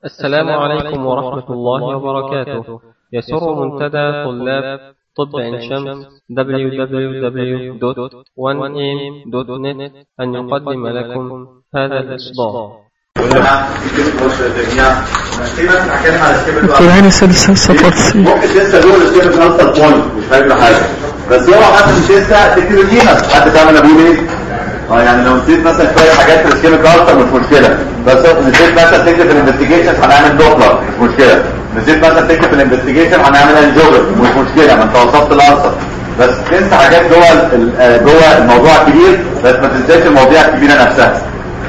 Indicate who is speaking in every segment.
Speaker 1: السلام عليكم ورحمة الله وبركاته يسر منتدى طلاب طب عين شمس www.1am.net أن يقدم لكم هذا الإصدار
Speaker 2: دكتور هاني سادس صفحة 90
Speaker 3: ممكن تنسى دول السيرفس انسر بوينت مش فاهم حاجه بس هو حتى مش تنسى تكتب الجينس حد فاهم انا بقول ايه؟ اه يعني لو نسيت مثلا شويه حاجات في السكيميك السر مش مشكله بس نسيت مثلا تكتب في الانفستيجيشن هنعمل دوبلر مش مشكله نسيت مثلا تكتب في الانفستيجيشن هنعمل انجوجر مش مشكله ما انت وصفت الانسر بس تنسى حاجات جوه ال- آه، جوه الموضوع الكبير بس ما تنساش المواضيع الكبيره نفسها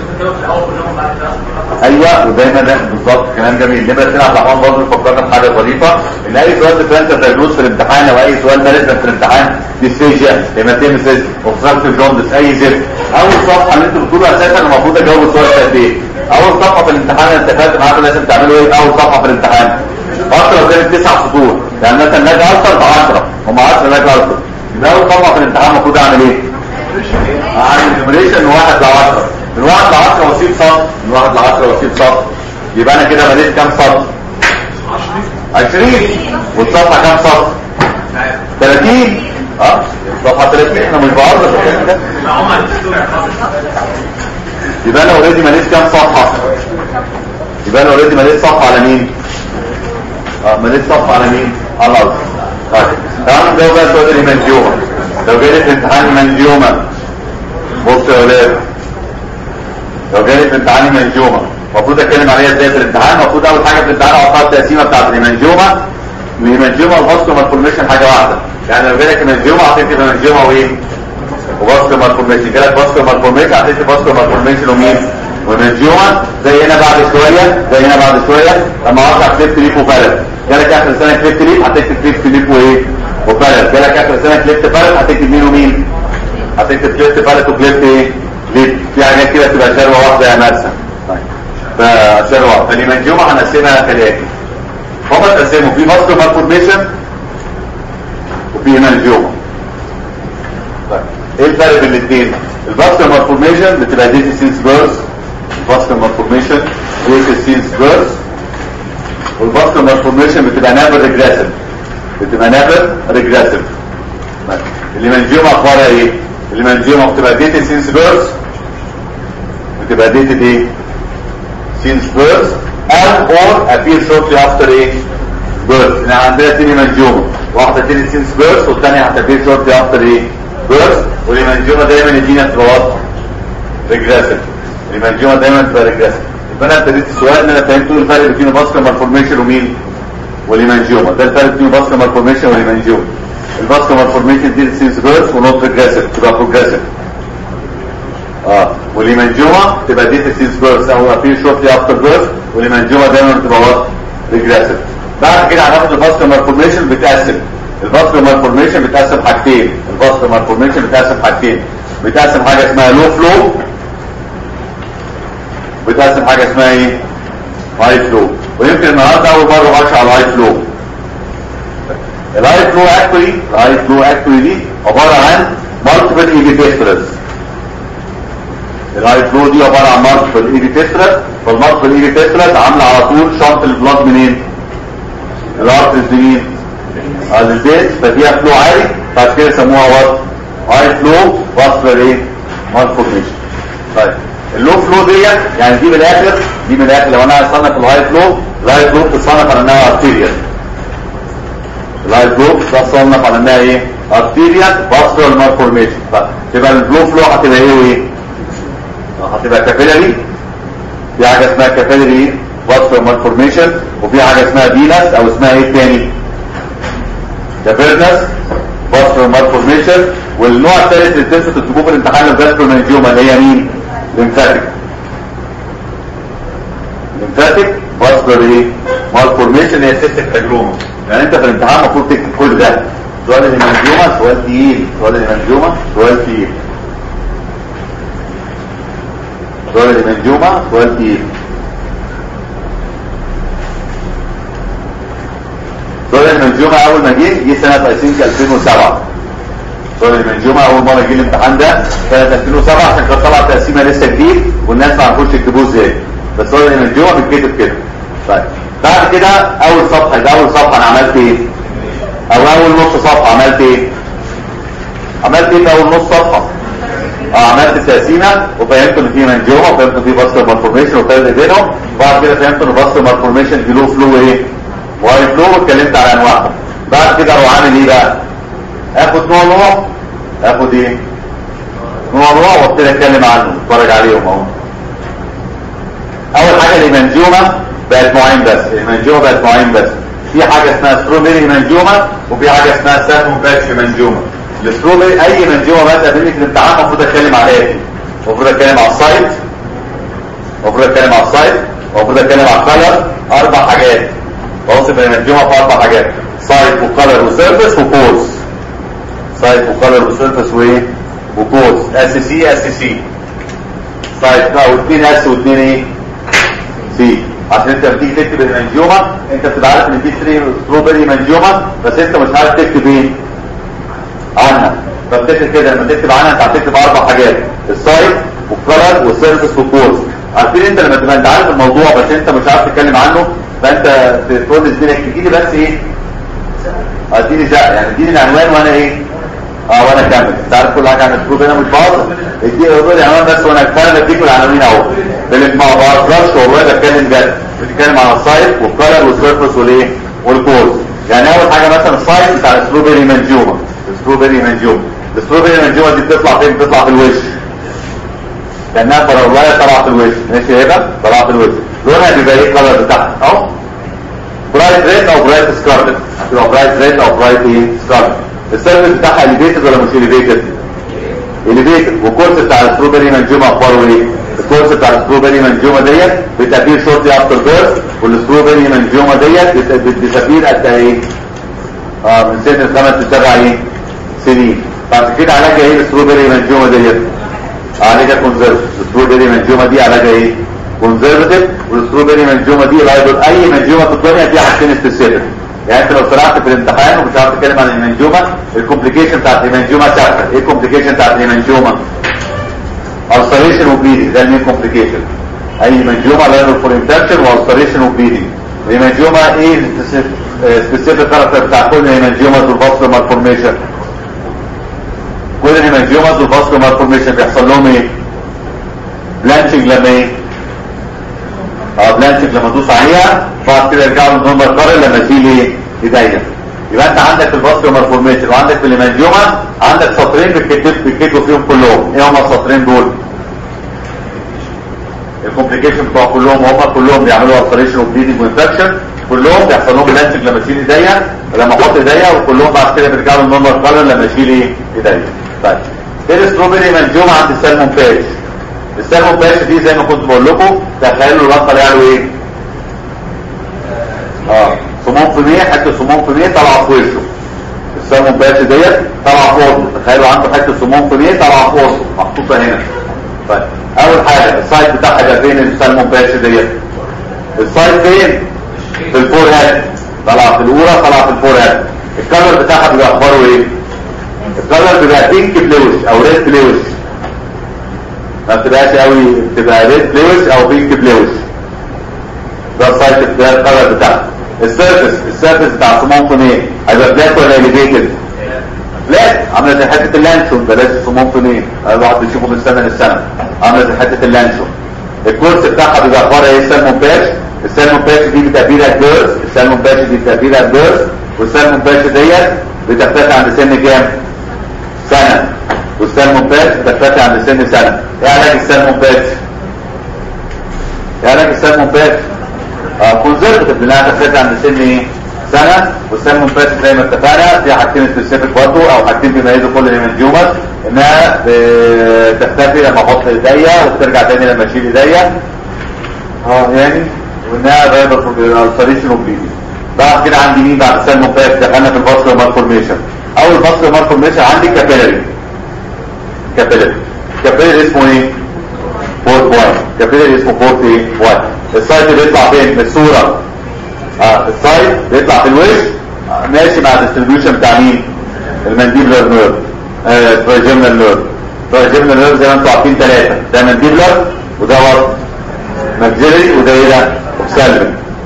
Speaker 3: ايوه ودايما ده بالظبط كلام جميل نبقى سنة عبد الرحمن برضه فكرنا بحاجه ظريفه ان اي سؤال ديفرنشال دايجنوز في الامتحان او اي سؤال مانجمنت في الامتحان ديستيجيا هيماتيمسيس اوبستراكتيف جوندس اي زفت اول صفحه اللي انتوا بتقولوا اساسا المفروض اجاوب السؤال ده قد ايه اول صفحه في الامتحان انا اتفقت معاكم لازم تعملوا ايه اول صفحه في الامتحان حتى لو كانت تسع سطور يعني مثلا نادي الفر ب 10 هم 10 نادي الفر يبقى اول صفحه في الامتحان المفروض اعمل ايه؟ اعمل نيومريشن من 1 ل 10 من 1 ل 10 واسيب سطر من 1 ل 10 واسيب سطر يبقى انا كده مليت كام سطر 20 والصفحه كام سطر 30 اه صفحه 30 احنا مش بهزر في الكلام ده يبقى انا اوريدي مليت كام صفحه يبقى انا اوريدي مليت صفحه على مين اه مليت صفحه على مين على الارض طيب تعالوا نجاوب بقى سؤال المنجيوما لو جالي في امتحان المنجيوما بص يا ولاد لو جالي في امتحان المنجومه المفروض اتكلم عليها ازاي في الامتحان المفروض اول حاجه في الامتحان احطها التقسيمه بتاعت المنجومه المنجومه والباسكو مالفورميشن حاجه واحده يعني لو جالك المنجومه هتكتب المنجومه وايه وباسكو مالفورميشن جالك باسكو مالفورميشن هتكتب باسكو مالفورميشن ومين والمنجومه زي هنا بعد شويه زي هنا بعد شويه لما اقطع كليب تليف وفلت جالك اخر سنه كليب تليف هتكتب كليب تليف وايه وفلت جالك اخر سنه كليب فلت هتكتب مين ومين هتكتب كليب فلت وكليب ايه ليه في حاجات كده تبقى شروه واحده يا مرسى طيب فشروه فالمنجومه هنقسمها كالاتي هما اتقسموا في باسكو مالفورميشن وفي منجومه طيب ايه الفرق بين الاثنين الباسكو مالفورميشن بتبقى ديتي سينس بيرث الباسكو مالفورميشن ديتي سينس بيرث والباسكو مالفورميشن بتبقى نيفر ريجريسيف بتبقى نيفر ريجريسيف المنجومه اخبارها ايه المنجومه بتبقى ديتي سينس بيرث بتبقى ديتد ايه since birth and or appear shortly after ايه birth يعني عندنا تاني منجومة واحدة تاني since birth والتانية هتappear shortly after ايه birth والمنجومة دايما يدينا تبقى واضحة regressive المنجومة دايما تبقى regressive يبقى انا ابتديت السؤال ان انا فهمت ايه الفرق بين الباسكال مالفورميشن ومين والمنجومة ده الفرق بين الباسكال مالفورميشن والمنجومة الباسكال مالفورميشن دي since birth ونوت regressive تبقى progressive اه والهيمانجوما تبقى دي سيز بيرث او ابير شورتلي افتر بيرث والهيمانجوما دايما بتبقى وات ريجريسيف بعد كده هناخد الفاسكولار مالفورميشن بتقسم الفاسكولار مالفورميشن بتقسم حاجتين الفاسكولار مالفورميشن بتقسم حاجتين بتقسم حاجه اسمها لو فلو بتقسم حاجه اسمها ايه هاي فلو ويمكن النهارده اول مره ماشي على الهاي فلو الهاي فلو اكتوري الهاي فلو اكتوري دي عباره عن مالتيبل ايبيتيسترز الهاي فلو دي عباره عن مالتيبل ايبيتيسترس فالمالتيبل ايبيتيسترس عامله على طول شنط البلاد منين؟ الارترز دي مين؟ على البيت ففيها فلو عالي فعشان كده سموها وات؟ هاي فلو واسفر ايه؟ مالفورميشن طيب اللو فلو دي يعني دي من الاخر دي من الاخر لو انا هصنف الهاي فلو الهاي فلو بتصنف على انها ارتيريال الهاي فلو بتصنف على انها ايه؟ ارتيريال واسفر مالفورميشن فتبقى الفلو فلو هتبقى ايه وايه؟ هتبقى كابيلاري في حاجه اسمها كابيلاري واسكولار مالفورميشن وفي حاجه اسمها فينس او اسمها ايه تاني كافيرنس واسكولار مالفورميشن والنوع الثالث اللي تنسوا تكتبوه في الامتحان الجاسترومنجيوما اللي هي مين ليمفاتيك ليمفاتيك واسكولار ايه مالفورميشن هي سيستيك هيجروما يعني انت في الامتحان المفروض تكتب كل ده سؤال المنجومه سؤال تقيل سؤال المنجومه سؤال تقيل سؤال المنجومة سؤال تقيل سؤال المنجومة أول ما جه جه سنة 2007 سؤال المنجومة أول مرة جه الامتحان ده سنة 2007 عشان كان طلع تقسيمة لسه جديد والناس ما عرفوش يكتبوه ازاي بس سؤال المنجومة بيتكتب كده طيب بعد كده اول صفحه ده اول صفحه انا عملت ايه او اول نص صفحه عملت ايه عملت ايه في اول نص صفحه اه عملت تقسيمه وفهمت ان في منجومه وفهمت ان في باسكر مالفورميشن وفرق بينهم وبعد كده فهمت ان باسكر مالفورميشن دي له فلو ايه واي فلو واتكلمت على انواعهم بعد كده اروح عامل ايه بقى اخد نوع نوع اخد ايه نوع نوع وابتدي اتكلم عنه اتفرج عليهم اهو اول حاجه الهيمانجيوما بقت نوعين بس الهيمانجيوما بقت نوعين بس في حاجه اسمها ستروبري هيمانجيوما وفي حاجه اسمها سالمون باتش هيمانجيوما الستروبري اي هيمانجيوما بقى تقابلني في الامتحان المفروض اتكلم على ايه المفروض اتكلم على السايت المفروض اتكلم على السايت المفروض اتكلم على الكلر اربع حاجات بوصف الهيمانجيوما في اربع حاجات سايت وكلر وسيرفيس وكورس سايت وكلر وسيرفيس وايه وكورس اس سي اس سي سايت بقى واثنين اس واثنين ايه سي عشان انت لما تيجي تكتب المنجومه انت بتبقى عارف ان دي ستروبري منجومه بس انت مش عارف تكتب ايه عنها فبتكتب كده لما تكتب عنها انت هتكتب اربع حاجات السايت والكلر والسيرفيس والكورس عارفين انت لما تبقى انت عارف الموضوع بس انت مش عارف تتكلم عنه فانت تقول لزميلك اديني بس ايه اديني زق يعني اديني العنوان وانا ايه اه وانا كمل انت عارف كل حاجه عن الجروب هنا مش باظ اديني قول لي عنوان بس وانا فعلا بديك العناوين اهو اللي ما بهزرش والله بتكلم جد بتتكلم عن السايت والكلر والسيرفس والايه والكورس يعني اول حاجه مثلا السايت بتاع الستروبري منجومه الستروبري منجومه الستروبري منجومه دي بتطلع فين بتطلع في الوش لانها فراولايه طالعه في الوش ماشي هنا طالعه في الوش لونها بيبقى ايه الكلر بتاعها اهو برايت ريد او برايت سكارلت هتبقى برايت ريد او برايت ايه سكارلت السيرفيس بتاعها اليفيتد ولا مش اليفيتد اليفيتد والكورس بتاع الستروبري منجومه اخباره ايه الكورس بتاع الستروبري منجومه ديت بتابير شورتلي افتر بيرث والستروبري منجومه ديت بتابير قد ايه اه من سن الخمس لسبع ايه سنين بعد كده علاجها ايه الستروبري منجومه ديت علاجها كونزرف الستروبري منجومه دي علاجها ايه كونزرفتيف والستروبري منجومه دي لايبل اي منجومه في الدنيا فيها حاجتين سبيسيفيك يعني انت لو طلعت في الامتحان ومش عارف تتكلم عن المنجومه الكومبليكيشن بتاعت المنجومه ثابته ايه الكومبليكيشن بتاعت المنجومه ulceration وبليدنج ده المين كومبليكيشن اي منجومه لايبل فور انفكشن والسريشن وبليدنج المنجومه ايه سبيسيفيك كاركتر بتاع كل المنجومه والفاسكولار مالفورميشن كل المنجومه والفاسكولار مالفورميشن بيحصل لهم ايه بلانشنج لما ايه اه بلانشنج لما تدوس عليها بعد كده يرجعوا للنورمال كارل لما تشيل ايه ايديا يبقى انت عندك في الفاسكولار مالفورميشن وعندك في المنجومه عندك سطرين بتكتب بتكتبوا فيهم كلهم ايه هم السطرين دول الكومبليكيشن بتوع كلهم هم كلهم بيعملوا التريشن وبليدنج وانفكشن كلهم بيحصل لهم بلانشنج لما اشيل ايديا لما احط ايديا وكلهم بعد كده بيرجعوا للنورمال كارل لما اشيل ايه ايديا طيب ايه الستروبري منجومه عند السلمون باش السلمون باش دي زي ما كنت بقول لكم تخيلوا الوصفه اللي قالوا ايه اه صمام في 100 حته صمام في 100 طالعه في وشه السلمون باش ديت طالعه في وسطه تخيلوا عنده حته صمام في 100 طالعه في وسطه محطوطه هنا طيب اول حاجه السايت بتاعها ده فين السلمون باش ديت السايت فين في الفور هاد طالعه في الاولى طالعه في الفور هاد الكلر بتاعها بيبقى اخباره ايه الكلر بيبقى بينك بلوش او ريد بلوش ما بتبقاش قوي بتبقى ريد بلوش او بينك بلوش ده السايت ده الكلر بتاعها السيرفس السيرفس بتاع صمام فونيه هيبقى فلات ولا اليفيتد فلات عامله زي حته اللانشون بلاش صمام فونيه الواحد بيشوفه من سنه للسنه عامله زي حته اللانشون الكورس بتاعها بيبقى اخبارها ايه السلمون باش السلمون باش دي بتعبيرها الجيرز السلمون باش دي بتعبيرها الجيرز والسلمون باش ديت بتختفي عند سن كام سنه والسلمون باش بتختفي عند سن سنه ايه علاج السلمون باش ايه علاج السلمون باش كونزرفتيف لانها تختفي عند سن ايه سنه والسلمون باش زي ما اتفقنا في حاجتين سبيسيفيك برضه او حاجتين بيميزوا كل الهيمنجيومز انها بتختفي لما احط ايديا وبترجع تاني لما اشيل ايديا اه يعني وانها فايبر فور الالتريشن وبليدنج بعد كده عندي مين بعد السلمون باش دخلنا في الفاسكولار مالفورميشن اول فاسكولار مالفورميشن عندي كابيلاري كابيلاري كابيلاري اسمه ايه فورت 1 كابيلاري اسمه فورت ايه 1 السايت بيطلع فين في الصوره اه السايت بيطلع في الوش آه ماشي مع الديستريبيوشن بتاع مين المانديبلر نيرف آه تراجيمنال نيرف تراجيمنال نيرف زي ما انتم عارفين ثلاثه ده مانديبلر وده وسط ماكسيلري وده ايه ده اوكسالري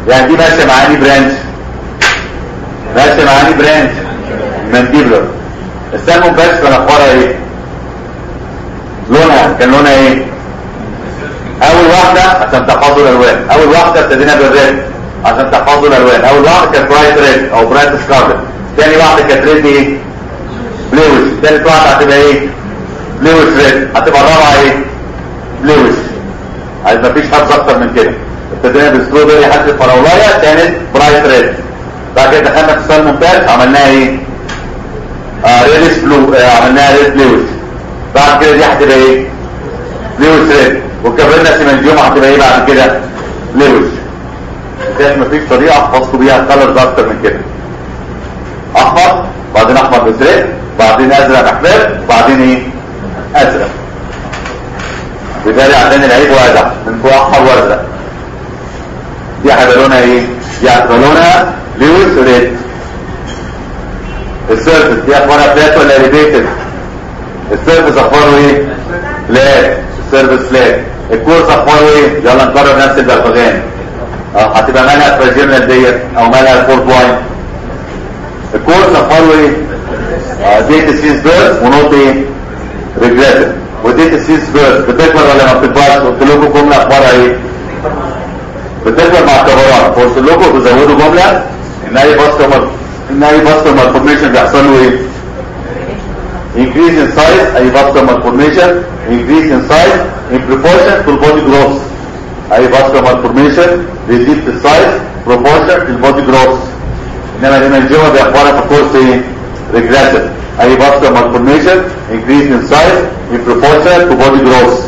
Speaker 3: يعني دي ماشيه معاني برانش ماشيه معاني برانش مانديبلر السلمون باش كان اخبارها ايه لونها كان لونها ايه اول واحده عشان تحفظوا الالوان اول واحده ابتدينا بالريد عشان تحفظوا الالوان اول واحده كانت برايت ريد او برايت سكارلت ثاني واحده كانت ريد ايه بلوش ثالث واحده هتبقى ايه بلوش ريد هتبقى الرابعه ايه بلوش عايز مفيش حفظ اكتر من كده ابتدينا بالستروبري حد الفراولايه كانت برايت ريد بعد كده دخلنا في السلمون باش عملناها ايه آه ريدش بلو آه عملناها ريد بلوش بعد كده دي هتبقى ايه بلوش ريد وكبرنا سيمنجيوم هتبقى ايه بعد كده بلوش كانت مفيش طريقه احفظكم بيها الكالرز اكتر من كده احمر بعدين احمر بزرق بعدين ازرق محمر بعدين ايه ازرق بالتالي عندنا العيب وازرق من فوق احمر وازرق دي هيبقى لونها ايه دي هتبقى لونها بلوش ريد السيرفس دي اخبارها فلات ولا اليفيتد السيرفس اخباره ايه فلات السيرفس فلات الكورس اخباره ايه يلا نكرر نفس البغبغان اه هتبقى مالها الفراجيرنال ديت او مالها الفور بوينت الكورس اخباره ايه اه ديت سيز بيرث ونوت ايه ريجريتد وديت سيز بيرث بتكبر ولا ما بتكبرش قلت لكم جمله اخبارها ايه بتكبر مع الكبرات قلت لكم تزودوا جمله ان اي باستمر ان اي باستمر مالفورميشن بيحصل له ايه increase in size اي vascular malformation increase in size in proportion to body growth اي vascular malformation بيزيد في السايز proportion to body growth انما الهيمانجيوما بيخبرها في الكورس ايه regressive اي vascular malformation increase in size in proportion to body growth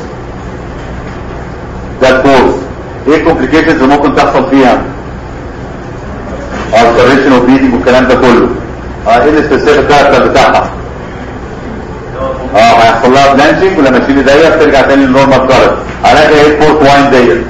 Speaker 3: ده الكورس ايه complications اللي ممكن تحصل فيها alteration of breathing والكلام ده كله اه ايه السبيسيفيك كاركتر بتاعها اه هيحصل لها بلانشنج ولما تشيل ديت ترجع تاني للنورمال كارت علاجها ايه البورت واين ديت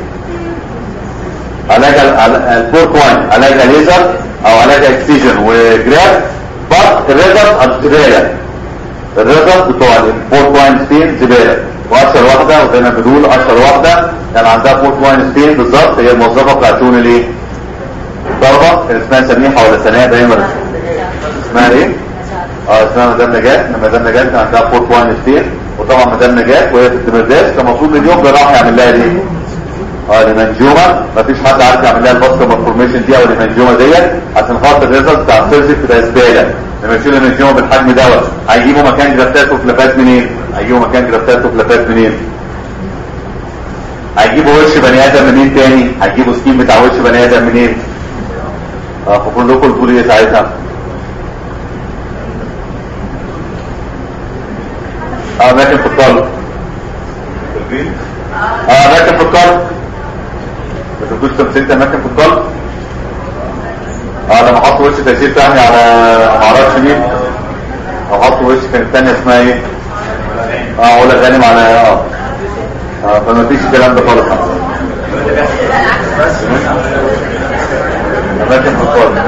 Speaker 3: علاجها البورت واين علاجها ليزر او علاجها اكسيجن وجراف بس الريزلت زباله الريزلت بتوع البورت واين ستين زباله واشهر واحده وزي ما بنقول اشهر واحده كان عندها بورت واين ستين بالظبط هي الموظفه بتاعت شؤون الايه؟ الضربه كان اسمها سميحه ولا سناء دايما اسمها ايه؟ اه اسمها مدام نجاة لما مدام نجاة كان عندها فورت واين ستين وطبعا مدام نجاة وهي في الدمرداس كان المفروض مليون جراح يعمل لها ليه؟ اه لمنجومه مفيش حد عارف يعمل لها الباسكا مالفورميشن دي او المنجومه ديت عشان خاطر الريزلت بتاع السيرجي بتبقى زباله لما يشيلوا المنجومه بالحجم دوت هيجيبوا مكان جرافتات وفلافات منين؟ هيجيبوا مكان جرافتات وفلافات منين؟ هيجيبوا وش بني ادم منين تاني؟ هيجيبوا سكين بتاع وش بني ادم منين؟ اه فكلكم تقولوا ايه ساعتها؟ اه اماكن في القلب اه اماكن في القلب ما تقولش تمثيل اماكن في القلب اه لما حطوا وش تأثير تاني على ما اعرفش مين او حطوا وش كانت الثانيه اسمها ايه اه علا غانم على اه اه فما فيش الكلام ده خالص اماكن في القلب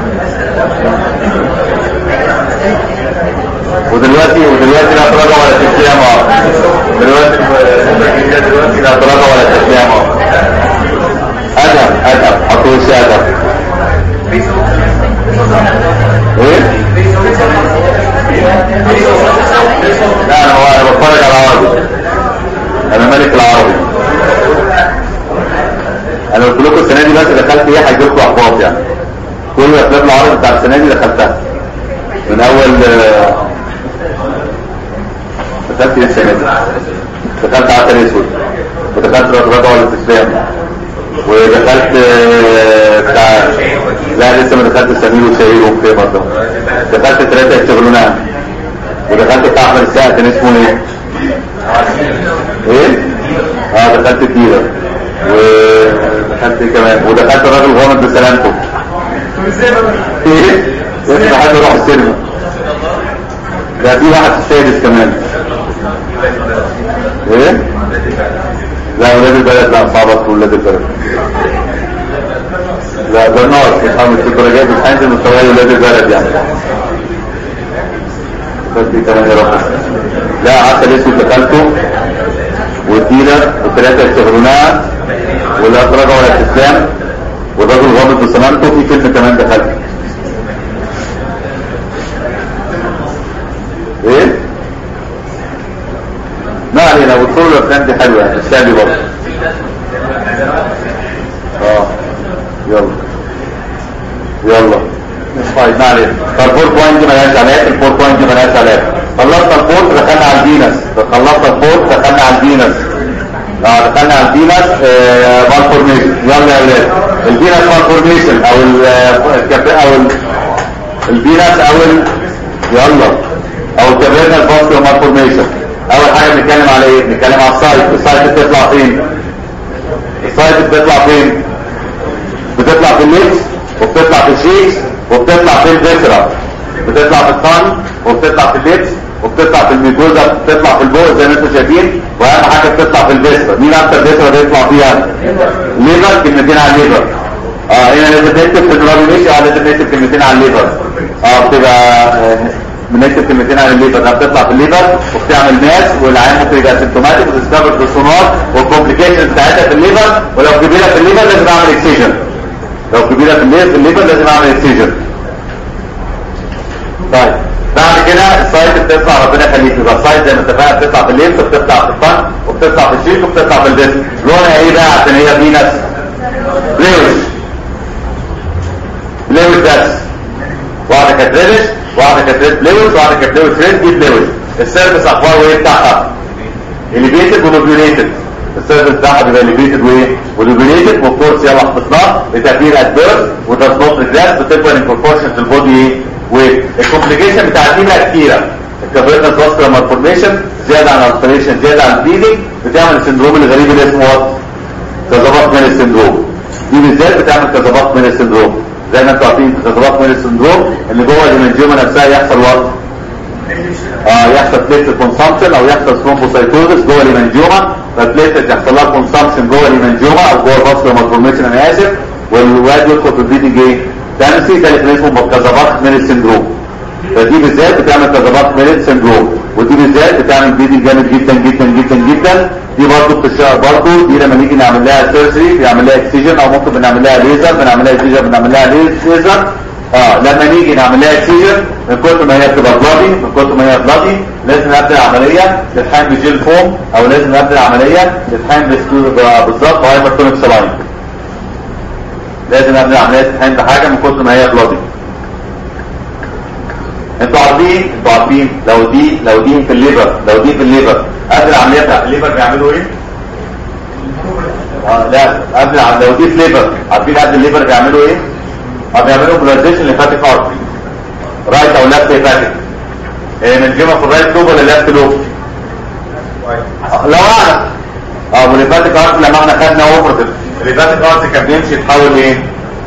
Speaker 3: ودلوقتي ودلوقتي لا تراجع ولا تسليم دلوقتي دلوقتي لا تراجع ولا تسليم ادب ادب حطوا وش ادب ايه لا انا هو انا بتفرج على العربي انا ملك العربي انا قلت لكم السنه دي بس دخلت ايه هيجي لكم احباط يعني كل الافلام العربي بتاع السنه دي دخلتها من اول دخلت ايه السنه دي دخلت عسل اسود ودخلت رغبه والاستسلام ودخلت بتاع لا لسه ما دخلت سمير وشهير وفي برضه دخلت ثلاثه يشتغلونها ودخلت بتاع احمد السقا كان اسمه ايه؟ ايه؟ اه دخلت الديلر ودخلت ايه كمان ودخلت الراجل غامض بسلامته ايه؟ يا بحب اروح السينما ده في واحد في السادس كمان ايه؟ لا ولاد البلد لا صعبة تقول ولاد البلد لا ده نار مش عامل في درجات مش هينزل مستوى ولاد البلد يعني بس دي كمان يا رب لا عسل اسود دخلته والديلر والثلاثة يشتغلونها ولا تراجع ولا استسلام والراجل غامض رابط بصنانته في فيلم كمان دخلت ايه ما علينا وادخلوا الافلام دي حلوه يعني الشعبي برضه اه يلا يلا طيب ما علينا فالفور بوينت دي ملهاش علاج الفور بوينت دي ملهاش علاج خلصنا الفور دخلنا على الفينس خلصنا الفور دخلنا على الفينس اه دخلنا على الفينس مالفورميشن يلا يا ولاد الفينس مالفورميشن او ال الكب- او ال- الفينس او ال يلا او الكابيرنال فاسكولار مالفورميشن اول حاجه بنتكلم على ايه بنتكلم على السايت السايت بتطلع فين السايت بتطلع فين بتطلع في الليبس وبتطلع في الشيكس وبتطلع في الفيسرا بتطلع في الطن وبتطلع في الليبس وبتطلع في الميكوزا بتطلع في البوق زي ما انتم شايفين واهم حاجه بتطلع في الفيسرا مين اكتر فيسرا بيطلع فيها ليفر كلمتين على الليفر اه هنا لازم نكتب في الرابي ماشي اه لازم نكتب كلمتين على الليفر اه بتبقى آه، بنكتب كلمتين على الليفر ده بتطلع في الليفر وبتعمل ماس والعيان ممكن يبقى سيمتوماتيك وتسكفر بالسونار والكومبليكيشنز بتاعتها في الليفر ولو كبيره في الليفر لازم اعمل اكسجن لو كبيره في الليفر في الليفر لازم اعمل اكسجن طيب بعد كده السايت بتطلع ربنا يخليك يبقى السايت زي ما اتفقنا بتطلع في الليمف وبتطلع في الفن وبتطلع في الشيك وبتطلع في الجسم لونها ايه بقى عشان هي فينس بليوش بليوش بس واحده كانت ريدش واحده كانت ريد بليوش واحده كانت بليوش ريد دي بليوش السيرفس اخباره ايه بتاعها elevated ولوبيوليتد السيرفس بتاعها بيبقى elevated وايه ولوبيوليتد وفورس يلا حفظناه بتأثير ادفيرس وده نوت ريجلاس بتكبر ان بروبورشن في البودي ايه والكومبليكيشن بتاعت دي كتيره الكافيرنس فاسكولار مالفورميشن زياده عن الالتريشن زياده عن البليدنج بتعمل السندروم الغريب اللي اسمه وات كذبات من السندروم دي بالذات بتعمل كذبات من السندروم زي ما انتوا عارفين كذبات من السندروم اللي جوه الهيمنجيوما نفسها يحصل وات اه يحصل بليتد كونسامشن او يحصل ثرومبوسايتوزس جوه الهيمنجيوما فالبليتد يحصل لها كونسامشن جوه الهيمنجيوما او جوه الفاسكولار مالفورميشن انا اسف والواد يدخل في البليدنج ايه تنسي ده اللي اسمه كذبات من السندروم فدي بالذات بتعمل كذبات من السندروم ودي بالذات بتعمل بليدنج جامد جدا جدا جدا جدا دي برضه بتشتغل برضه دي لما نيجي نعمل لها سيرجري بنعمل لها اكسجن او ممكن بنعمل لها ليزر بنعمل لها اكسجن بنعمل لها ليزر اه لما نيجي نعمل لها اكسجن من كتر ما هي بتبقى بلادي من كتر ما هي بلادي لازم نبدا العمليه تتحقن بجيل فوم او لازم نبدا العمليه تتحقن بس- بالظبط هايبرتونيك سلاين لازم نبدا العمليه تتحقن بحاجه من كتر ما هي بلادي انتوا عارفين انتوا عارفين لو دي لو دي في الليفر لو دي في الليفر قبل العمليه بتاعت الليفر بيعملوا ايه؟ آه لا قبل الع- لو دي في ليفر عارفين قبل الليفر بيعملوا ايه؟ اه بيعملوا بولاريزيشن لفاتيك ارتري رايت او ليفت هيباتيك إيه من جيمه في الرايت لوب ولا ليفت لوب؟ آه، لو اعلم اه والليفاتيك ارتري لما احنا خدنا اوبرتيف الليفاتيك ارتري كان بيمشي يتحول ايه؟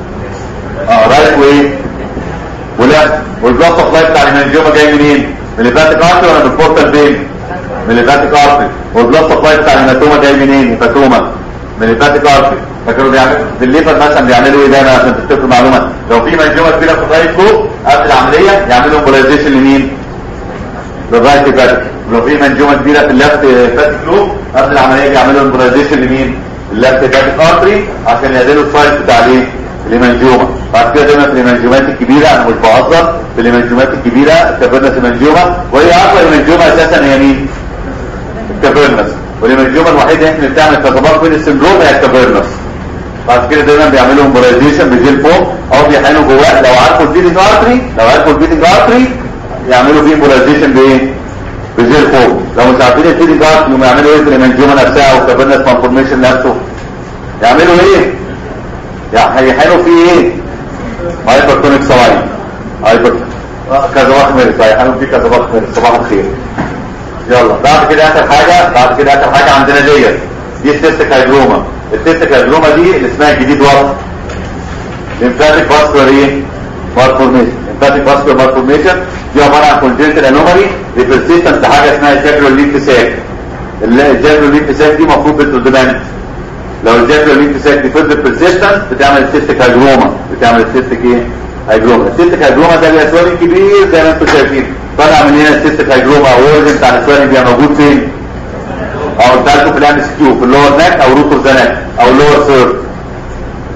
Speaker 3: اه رايت وايه؟ ولا والبلاد سبلاي بتاع المنجومه جاي منين؟ من الليفاتيك ارتري ولا من البورتال فين؟ من الليفاتيك ارتري والبلاد سبلاي بتاع الهيماتوما جاي منين؟ هيماتوما من الليفاتيك ارتري فكانوا بيعملوا في الليفر مثلا بيعملوا ايه دايما عشان تفتكروا معلومه لو في منجومه كبيره في الرايت فوق قبل العمليه يعملوا امبولايزيشن لمين؟ للرايت هيباتيك ولو في منجومه كبيره في اللفت هيباتيك لوب قبل العمليه بيعملوا امبولايزيشن لمين؟ اللفت هيباتيك ارتري عشان يقللوا السايز بتاع الايه؟ الهيمانجيوما بعد كده دايما في الهيمانجيومات الكبيره انا مش بهزر في الهيمانجيومات الكبيره الكافيرنس هيمانجيوما وهي اكبر هيمانجيوما اساسا هي مين؟ الكافيرنس والهيمانجيوما الوحيده اللي بتعمل كذبات من السندروم هي الكافيرنس بعد كده دايما بيعملوا امبولايزيشن بجيل فوق او بيحقنوا جواه لو عارفوا البيدنج ارتري لو عارفوا البيدنج ارتري يعملوا فيه امبولايزيشن بايه؟ بجيل فوق لو مش عارفين البيدنج ارتري يقوموا يعملوا ايه في الهيمانجيوما نفسها او الكافيرنس مالفورميشن نفسه يعملوا ايه؟ يعني هيحقنوا فيه ايه؟ هايبرتونيك سلاين هايبر كذا واحد من هيحقنوا فيه كذا واحد من صباح الخير يلا بعد كده اخر حاجه بعد كده اخر حاجه عندنا ديت دي السيستيك هايدروما السيستيك هايدروما دي اللي اسمها الجديد وقت ليمفاتيك فاسكولار ايه مالفورميشن ليمفاتيك فاسكولار مالفورميشن دي عباره عن كونجنتال انومالي ريبرسيستنت لحاجه اسمها جاكرو ليف ساك الجاكرو ليف ساك دي المفروض بتردمنت لو الجاكرو ليف ساك دي فضلت بيرسيستنت بتعمل السيستيك هايدروما بتعمل السيستيك ايه هايدروما السيستيك هايدروما ده الاسوار الكبير زي ما انتم شايفين طالع من هنا السيستيك هايدروما او اورجن بتاع الاسوار بيبقى موجود فين او بتاعته في الام اس كيو في اللور ناك او روتور زناك او اللور سيرف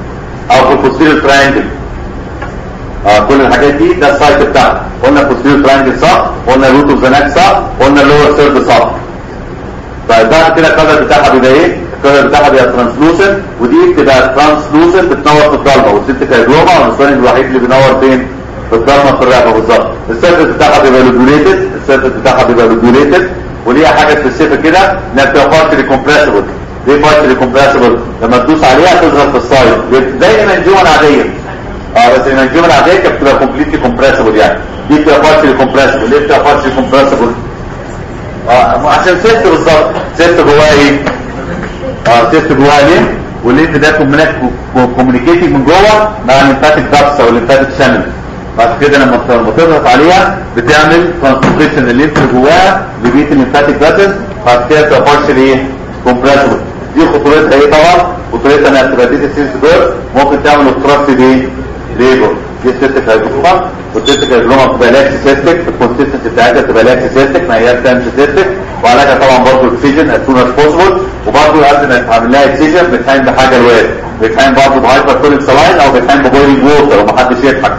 Speaker 3: او في البوستيريور تراينجل اه كل الحاجات دي ده السايت بتاعها قلنا البوستيريور تراينجل صح قلنا الروت اوف ذا نك صح قلنا اللور سيرد صح طيب بعد كده الكلر بتاعها بيبقى ايه الكلر بتاعها بيبقى ترانسلوسنت ودي بتبقى ترانسلوسنت بتنور في الضلمه والست كايدروما والنسوان الوحيد اللي بينور فين في الضلمه في الرقبه بالظبط السيرفس بتاعها بيبقى ريجوليتد السيرفس بتاعها بيبقى ريجوليتد وليها حاجه سبيسيفيك كده انها بتبقى بارشلي كومبريسبل ليه بارشلي كومبريسبل لما تدوس عليها تظهر في السايد زي المنجومه العاديه اه بس المنجومه العاديه كانت بتبقى كومبليتلي كومبريسبل يعني دي بتبقى بارشلي كومبريسبل ليه بتبقى بارشلي كومبريسبل اه عشان ست بالظبط ست جواها ايه اه ست جواها ليه والليمف ده كوميونيكيتنج من جوه مع الليمفاتيك داكس او الليمفاتيك شانل بعد كده لما لما تضغط عليها بتعمل ترانسبورتيشن الليمف اللي جواها لبيت الليمفاتيك فاسلز بعد كده تبقى بارشل ايه كومبريسبل دي خطورتها ايه طبعا خطورتها انها تبقى دي سيلز دور ممكن تعمل اوبستراكتيف ايه ليبر دي السيستيك هايدروما والسيستيك هايدروما بتبقى لاكس سيستيك الكونسيستنسي بتاعتها بتبقى لاكس سيستيك ما هي بتعمل سيستيك وعلاجها طبعا برضه اكسجين از سون از بوسيبل وبرضه قبل ما تعمل لها اكسجين بتحين بحاجه الواد بتحين برضه بهايبر تونيك سلاين او بتحين ببويلنج ووتر ومحدش يضحك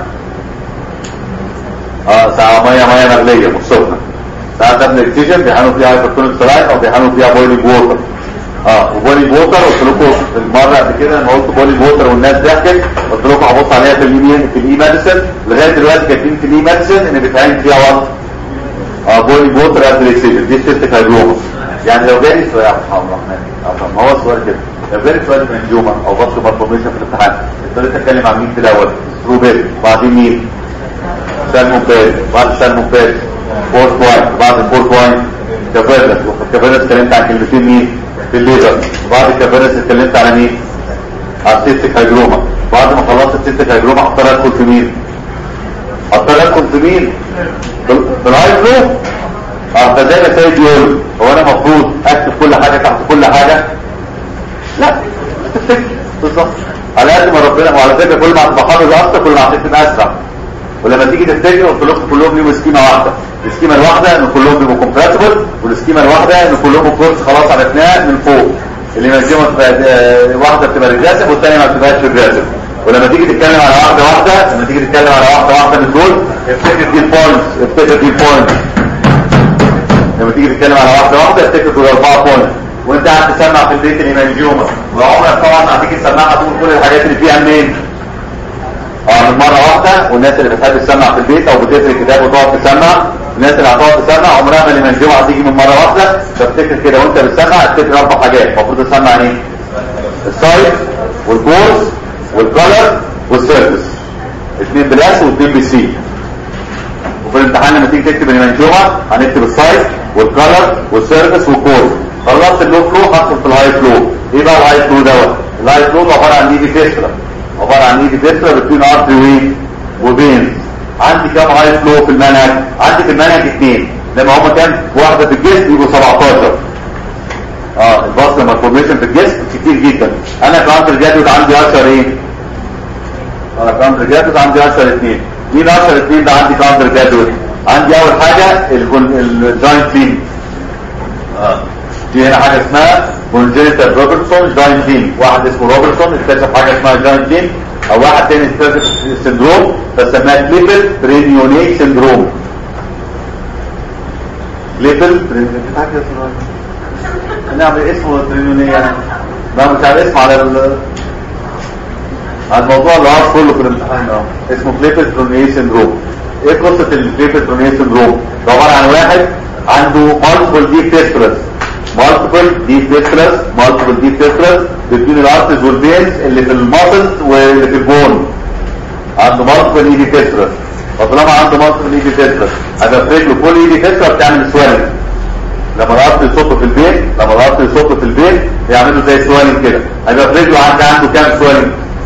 Speaker 3: اه ساعه ميه ميه مغليه مش سخنه ساعات قبل الاكسجين بيحانوا فيها هايبر تونيك سلاين او بيحانوا فيها بويلنج ووتر اه وبولي ووتر قلت لكم المره قبل كده لما قلت بولي ووتر والناس ضحكت قلت لكم هبص عليها في الاي في الاي ميديسن لغايه دلوقتي كاتبين في الاي ميديسن ان بيتعمل فيها وقت اه بولي ووتر قبل الاكسجين دي سيستيك هايدروما يعني لو جالي سؤال يا محمد الرحمن ما هو السؤال كده لو جالي سؤال من جوما او بطل مالفورميشن في الامتحان ابتديت اتكلم عن مين في الاول ستروبيري وبعدين مين سالمون بيري بعد سالمون بيري فورت واين بعد الفورت واين كافيرنس وفي الكافيرنس اتكلمت عن كلمتين مين في الليزر بعد الكافيرنس اتكلمت على مين على السيستيك هيدروما بعد ما خلصت السيستيك هيدروما اختار ادخل في مين اختار ادخل في مين في الهاي فلو اه فزي ما سيد يقول هو انا المفروض اكتب كل حاجه تحت كل حاجه لا تفتكر بالظبط على قد ما ربنا وعلى فكره كل ما هتبقى حافظ اكتر كل ما هتكتب اسرع ولما تيجي تفتكر قلت لكم كلهم ليهم سكيمه واحده السكيمه الواحده ان كلهم بيبقوا كومباتبل والسكيمه الواحده ان كلهم كورس خلاص عرفناه من فوق اللي منجمه واحده بتبقى ريجريسيف والثانيه ما بتبقاش ريجريسيف ولما تيجي تتكلم على واحده واحده لما تيجي تتكلم على واحده واحده من دول افتكر دي البوينتس افتكر دي البوينتس لما تيجي تتكلم على واحده واحده افتكر دول اربعه بوينتس وانت قاعد تسمع في البيت الايمانجيوما وعمرك طبعا هتيجي تسمعها تقول كل الحاجات اللي فيها منين اه من مرة واحدة والناس اللي بتحب تسمع في البيت او بتقرا كتاب وتقعد تسمع الناس اللي هتقعد تسمع عمرها ما اللي منجوعة هتيجي من مرة واحدة فافتكر كده وانت بتسمع افتكر اربع حاجات المفروض تسمع ايه السايز والكورس والكولر والسيرفس اثنين بالاس واثنين بالسي وفي الامتحان لما تيجي تكتب المنجومة هنكتب السايز والكولر والسيرفس والكورس خلصت اللو فلو هدخل في الهاي فلو ايه بقى الهاي فلو دوت الهاي فلو عبارة عن ايدي فيسترا عبارة عن ايدي فيسترا بتكون ارتري وبينز عندي كام هاي فلو في المنهج عندي في المنهج اثنين لما هما كام واحدة في الجسم يبقوا 17 اه الباص مالفورميشن في الجسم كتير جدا انا كانتر جادوت عندي 10 ايه اه كانتر جادوت عندي 10 اثنين مين 10 اثنين ده عندي كانتر جادوت عندي اول حاجة الجوينت لين اه في هنا حاجة اسمها كونجنتال روبرتسون جوينت لين واحد اسمه روبرتسون اكتشف حاجة اسمها جوينت لين او واحد تاني اكتشف سندروم فسماها كليبل برينيونيك سندروم كليبل برينيونيك نعمل اسمه برينيونيك ما مش عارف اسمه على ال على الموضوع اللي عارف كله في الامتحان اه اسمه كليبل برينيونيك سندروم ايه قصة الكليبل برينيونيك سندروم ده عبارة عن واحد عنده multiple deep fistulous multiple deep fistulous multiple deep fistulous between الارتز والبينز اللي في الماسلز واللي في البون عنده multiple ايدي fistulous فطالما عنده multiple ايدي fistulous هيبقى في رجله كل ايدي fistulous بتعمل سوالنج لما الارض يصب في البيت لما الارض يصب في البيت يعملوا زي سوالنج كده هيبقى في رجله عنده عنده كام سوالنج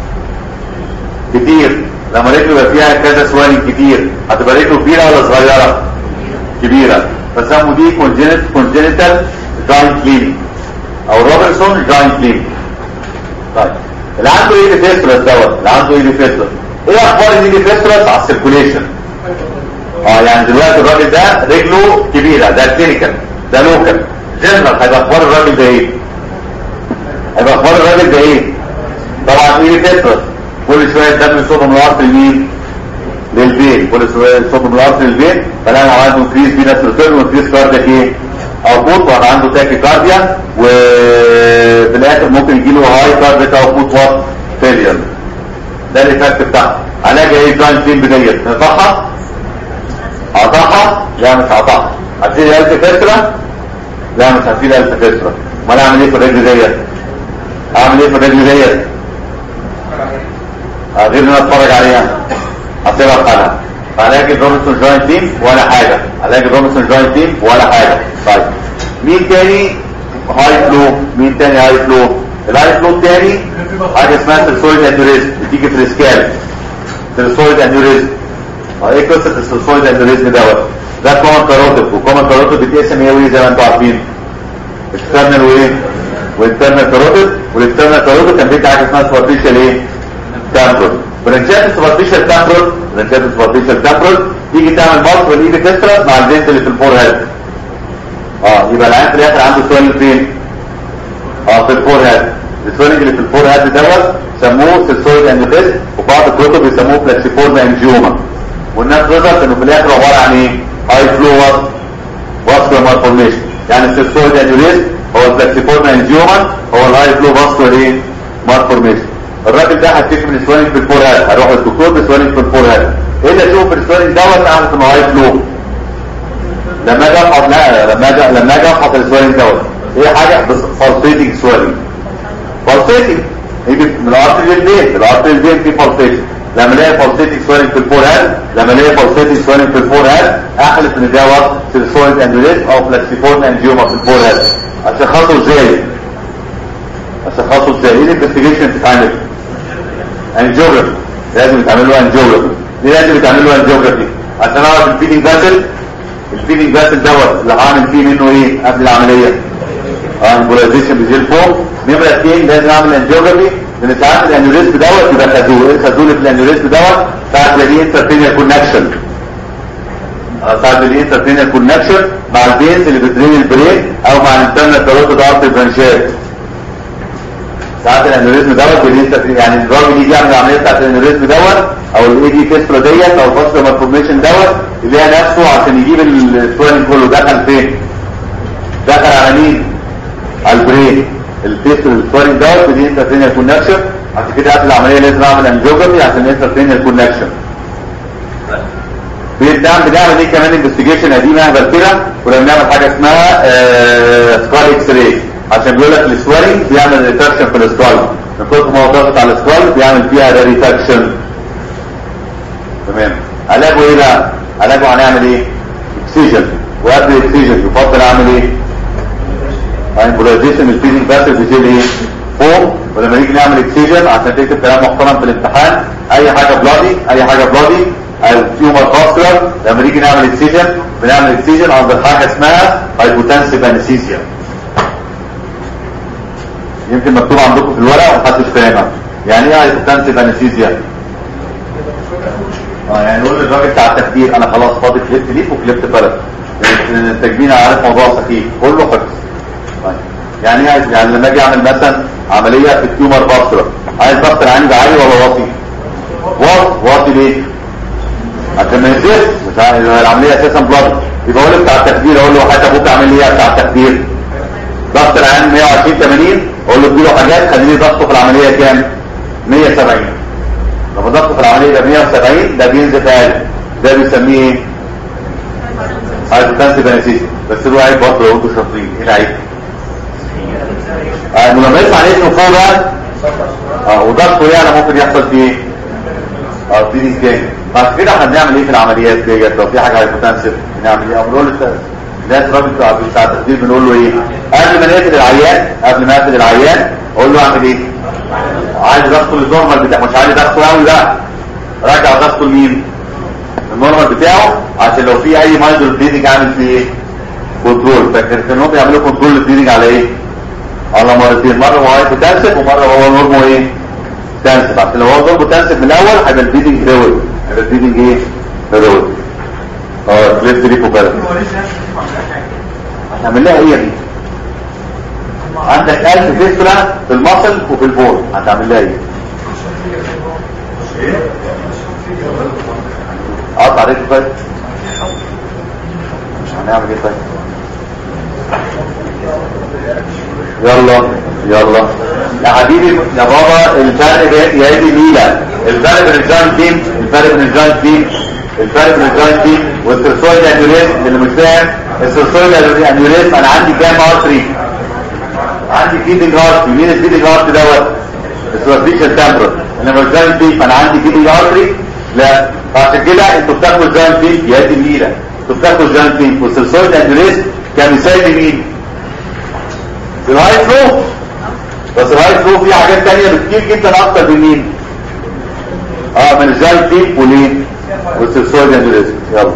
Speaker 3: كتير لما رجله يبقى فيها كذا سوالنج كتير هتبقى رجله كبيره ولا صغيره كبيره فسموا دي كونجنت كونجنتال جوينت لين او روبرتسون جوينت لين طيب اللي عنده ايه فيسترس دوت اللي عنده ايه فيسترس ايه اخبار الايدي فيسترس على السيركوليشن اه يعني دلوقتي الراجل ده رجله كبيره ده كلينيكال ده لوكال جنرال هيبقى اخبار الراجل ده ايه هيبقى اخبار الراجل ده ايه طبعا ايه فيسترس كل شويه الدم يصب من الارض لمين للبين كل شويه يصب من الارض للبين فلاقي عنده انكريز فينس ريتيرن وانكريز كاردياك ايه اوتبوت وهيبقى عنده تاكي كارديا وفي الاخر ممكن يجي له هاي كاردياك اوتبوت وات فيلير ده الايفكت بتاعها علاج ايه جوينت بين بديت نقطعها قطعها لا مش هقطعها هتشيل الف فكره لا مش هشيل الف فكره امال اعمل ايه في الرجل ديت اعمل ايه في الرجل ديت آه، غير ان انا اتفرج عليها هسيبها في حالها علاج الروبنسون جوينت تيم ولا حاجه علاج الروبنسون جوينت تيم ولا حاجه طيب مين تاني هاي فلو مين تاني هاي فلو الهاي فلو التاني حاجه اسمها سيرسويد انيوريزم بتيجي في الاسكال سيرسويد انيوريزم اه ايه قصه السيرسويد انيوريزم دوت ده كومن كاروتيد وكومن كاروتيد بيتقسم ايه وايه زي ما انتم عارفين اكسترنال وايه والانترنال كاروتيد والاكسترنال كاروتيد كان بيدي حاجه اسمها سوبرفيشال ايه تامبرال برنشات السوبرفيشال تامبرال برنشات السوبرفيشال تامبرال تيجي تعمل مصر والايد كسرة مع البنت اللي في الفور هيد اه يبقى العين في الاخر عنده سويل فين اه في الفور هيد السويلنج اللي في الفور هيد دوت سموه سيرسويد انيوتيز وبعض الكتب بيسموه فلكسيفورم انجيوما والناس رزقت انه في الاخر عباره عن ايه هاي فلو واسكولار مالفورميشن يعني السيرسويد انيوريز هو الفلكسيفورم انجيوما هو الهاي فلو فاسكولار ايه مالفورميشن الراجل ده هتشتكي من سويلنج في الفور هيد هروح للدكتور بسويلنج في الفور هيد ايه اللي اشوف في السويلنج دوت اعرف انه هاي فلو لما اجي افحص لا لما اجي لما اجي افحص السويلنج دوت ايه حاجه بس فالسيتنج سويلنج فالسيتنج يجي من الارتري للبين الارتري للبين في فالسيتنج لما الاقي فالسيتنج سويلنج في الفور هيد لما الاقي فالسيتنج سويلنج في الفور هيد احلف ان ده وقت سيرسويد اندوليز او فلكسيفورم انجيوما في الفور هيد اشخصه ازاي اشخصه ازاي ايه الانفستيجيشن بتتعمل انجيوجرافي لازم يتعمل له انجيوجرافي ليه لازم يتعمل له انجيوجرافي عشان اعرف الفيدنج فاسل الفيدنج فاسل دوت اللي هعمل فيه منه ايه قبل العمليه امبولايزيشن بجيل فوق نمره اثنين لازم اعمل انجيوجرافي لان ساعات الانيوريزم دوت يبقى خازوق ايه الخازوق في الانيوريزم دوت ساعات بلاقيه انترفينيال كونكشن ساعات بلاقيه انترفينيال كونكشن مع البينز اللي بتدرين البرين او مع الانترنال كاروتيد ارتري برانشات ساعات الانوريزم دوت بيليس يعني الراجل يجي يعمل العمليه بتاعت الانوريزم دوت او الاي دي كيسترا ديت او الفاسكولار مالفورميشن دوت يلاقي نفسه عشان يجيب السويلنج كله دخل فين؟ دخل على مين؟ على البرين التيست السويلنج دوت بدي انترفينيال كونكشن عشان كده قبل العمليه لازم اعمل انجيوجرافي عشان انترفينيال كونكشن بنعمل بنعمل ايه كمان انفستيجيشن قديمه اهبل كده كنا بنعمل حاجه اسمها سكال اكس راي عشان بيقول لك السوالي بيعمل ريتاكشن في السكال من كتر ما هو ضاغط على السكال بيعمل فيها ريتاكشن تمام علاجه ايه بقى علاجه هنعمل ايه اكسيجن وقبل الاكسيجن يفضل اعمل ايه امبولايزيشن الفيدنج باسل بيشيل ايه فوق ولما نيجي نعمل اكسيجن عشان تكتب كلام محترم في الامتحان اي حاجه بلادي اي حاجه بلادي التيومر فاسكولار لما نيجي نعمل اكسيجن بنعمل اكسيجن عند حاجه اسمها هايبوتنسيف انستيزيا يمكن مكتوب عندكم في الورقه ومحدش فاهمها يعني ايه هايبوتنسيف انستيزيا اه يعني نقول للراجل بتاع التخدير انا خلاص فاضي كليبت ليك وكليبت فرد التجميل عارف موضوع سخيف كله حفظ طيب يعني ايه يعني لما اجي اعمل مثلا عمليه في التيومر فاسكولار عايز ضغط العين يبقى عالي ولا واطي؟ واطي واطي ليه؟ عشان ما ينزلش مش عارف العمليه اساسا بلاد يبقى اقول بتاع التخدير اقول له حتى ابوك اعمل لي ايه بتاع التخدير ضغط العين 120 80 اقول له اديله حاجات خليني ضغطه في العمليه كام 170 لما ضغطه في العمليه يبقى 170 ده بينزل اقل ده بنسميه ايه هايبوتنسيف انستيزيا بس له عيب برضه لو انتوا شاطرين ايه العيب اه لما يطلع عليه اسمه فوق بقى اه وضغطه يعلى ممكن يحصل فيه ايه اه فيدنج تاني بعد كده احنا بنعمل ايه في العمليات ديت لو في حاجه هايبوتنسيف بنعمل ايه بنقول الناس الراجل بتاع بتاع التخدير بنقول له ايه قبل ما نقفل العيان قبل ما اقفل العيان اقول له اعمل ايه عايز ضغطه للنورمال بتاعه مش عايز ضغطه قوي لا رجع ضغطه لمين النورمال بتاعه عشان لو في اي مايندر بليدنج عامل فيه ايه كنترول فاكر كانوا بيعملوا كنترول للبليدنج على ايه على مرتين مره هو هايبوتنسيف ومره هو نورمال ايه تنسب عشان لو هو ضربه تنسب من الاول هيبقى البليدنج روي هيبقى البليدنج ايه روي اه كليبت ليكو بالك هتعمل لها ايه دي عندك ألف فيستولا في المصل وفي البول هتعمل لها ايه ايه اقطع رجلي طيب مش هنعمل ايه طيب يلا يلا يا حبيبي يا بابا الفرق بين يا دي ميلا الفرق بين الجوينت بين الفرق بين الجوينت بين الفرق بين الجوينت بين والترسويد انيوريزم اللي مش فاهم الترسويد انيوريزم انا عندي كام ارتري عندي فيدنج ارتري مين الفيدنج ارتري دوت السوبرفيشال تمبرال انما الجوينت بين فانا عندي فيدنج ارتري لا فعشان كده انتوا بتاخدوا الجوينت بين يا دي ميلا انتوا بتاخدوا الجوينت بين والترسويد انيوريزم كان مثال لمين الهاي فلو بس الهاي فلو فيه حاجات تانية بكتير جدا اكتر من مين اه من الجاي تيب ولين والسلسول انيوريزم يلا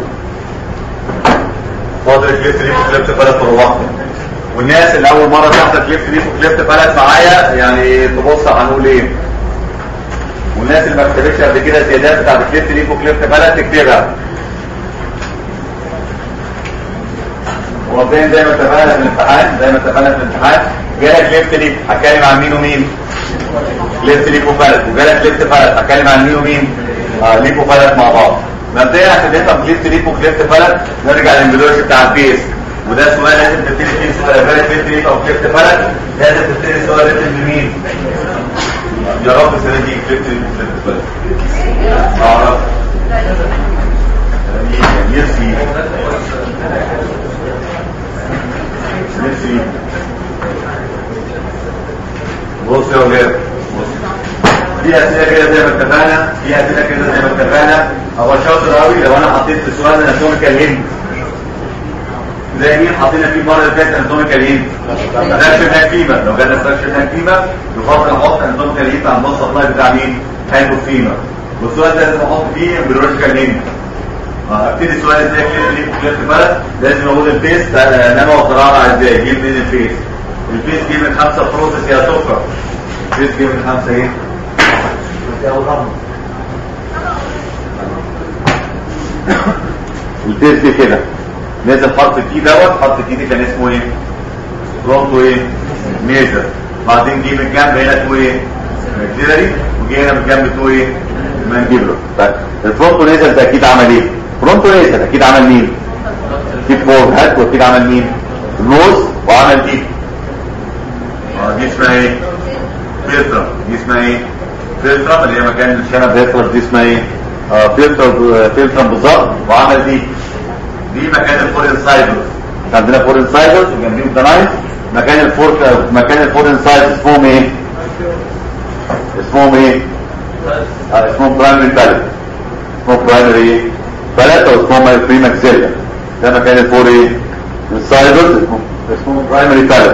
Speaker 3: فاضل كليفت ليف وكليفت فلت وروحنا والناس اللي اول مره تحضر كليفت ليف وكليفت فلت معايا يعني تبص هنقول ايه والناس اللي ما كتبتش قبل كده زيادات بتاعت كليفت ليف وكليفت فلت تكتبها ومبدئيا زي ما اتفقنا في الامتحان زي ما اتفقنا في الامتحان جالك ليفت ليف هتكلم عن مين ومين ليفت ليف وفلت وجالك ليفت فلت هتكلم عن مين ومين آه ليف وفلت مع بعض مبدئيا عشان نفهم ليفت ليف وكليفت فلت نرجع للميدولوجي بتاع البيس وده سؤال لازم تبتدي فيه سؤال فالت ليفت ليف او كليفت فلت لازم تبتدي سؤال ريتم بمين يا رب السنه دي كليفت ليف وكليفت فلت اه رب نفسي نفسي بص يا ولاد في اسئله كده زي ما اتفقنا في اسئله كده زي ما اتفقنا هو شاطر قوي لو انا حطيت في السؤال اناتوميكال هند زي مين حطينا فيه المره اللي فاتت اناتوميكال هند فراكشن فيما لو جالنا فراكشن فيما يفضل احط اناتوميكال هند على النص سبلاي بتاع مين؟ هاند فيما والسؤال ده لازم احط فيه امبريولوجيكال هند ابتدي السؤال ازاي كليف ليف وكليف بلد لازم اقول الفيس انما وقراءة ازاي جيب منين الفيس الفيس جيب من خمسة بروسس يا سكر الفيس جيب من خمسة ايه الفيس دي كده نازل خط الكي دوت خط الكي دي كان اسمه ايه برونتو ايه ميجر بعدين جه من الجنب هنا اسمه ايه ماكسيلري وجه هنا من الجنب اسمه ايه مانجيبلو طيب الفرونتو نيزل ده اكيد عمل ايه فرونتو نيزل اكيد عمل مين ديب فور هات واكيد عمل مين النوز وعمل ديب اه دي اسمها ايه فلتر دي اسمها ايه فلتر اللي هي مكان الشنب فلتر دي اسمها ايه اه فلتر فلتر بالظبط وعمل دي دي مكان الفور انسايدرز عندنا فور انسايدرز وجنبيهم دنايز مكان الفور مكان الفور انسايدرز اسمهم ايه اسمهم ايه آه اسمهم برايمري بالت اسمهم برايمري بالت او اسمهم بري ماكسيلا ده مكان الفور ايه انسايدرز اسمهم اسمهم برايمري بالت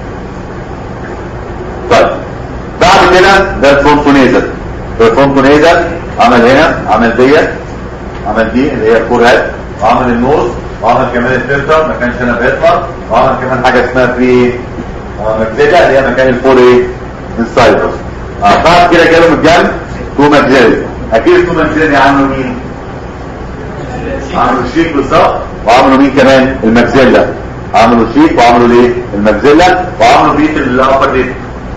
Speaker 3: طيب بعد كده ده الفرونتونيزل الفرونتونيزل عمل هنا عمل ديت عمل دي اللي هي الفور هاد وعمل النوز وعمل كمان الفلتر ما كانش هنا بيطلع وعمل كمان حاجه اسمها بري ماكسيلا اللي هي مكان الفور ايه انسايدرز آه بعد كده جاله من الجنب تو ماكسيلا اكيد التو ماكسيلا عملوا مين عملوا الشيك بالظبط وعملوا مين كمان الماكسيلا عملوا شيك وعملوا ليه الماكسيلا وعملوا بيت الابر ليب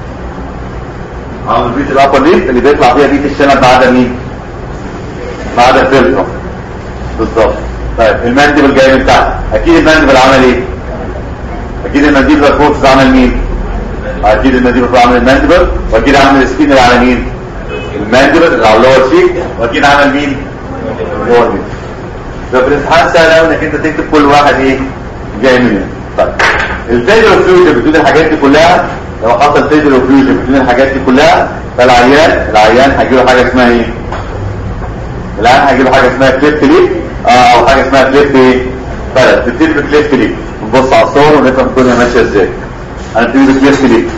Speaker 3: عملوا بيت الابر ليب اللي بيطلع فيها بيت الشنب بعد مين بعد الفلتر بالظبط طيب المانديبل جاي من تحت اكيد المانديبل عمل ايه اكيد المانديبل فورس عمل مين اكيد المانديبل عمل المانديبل واكيد عمل السكين اللي على مين المانديبل اللي على اللور شيك واكيد عمل مين اللور دي ففي الامتحان سهل قوي انك انت تكتب كل واحد ايه جاي منين طيب الفيديو فيوجن بتقول الحاجات دي كلها لو حصل فيديو فيوجن بتقول الحاجات دي كلها فالعيان العيان هيجي له حاجه اسمها ايه العيان هيجي له حاجه اسمها كليب ليب اه او حاجه اسمها كليب ايه بلد تبتدي بكليب ليب نبص على الصور ونفهم الدنيا ماشيه ازاي هنبتدي بكليب ليب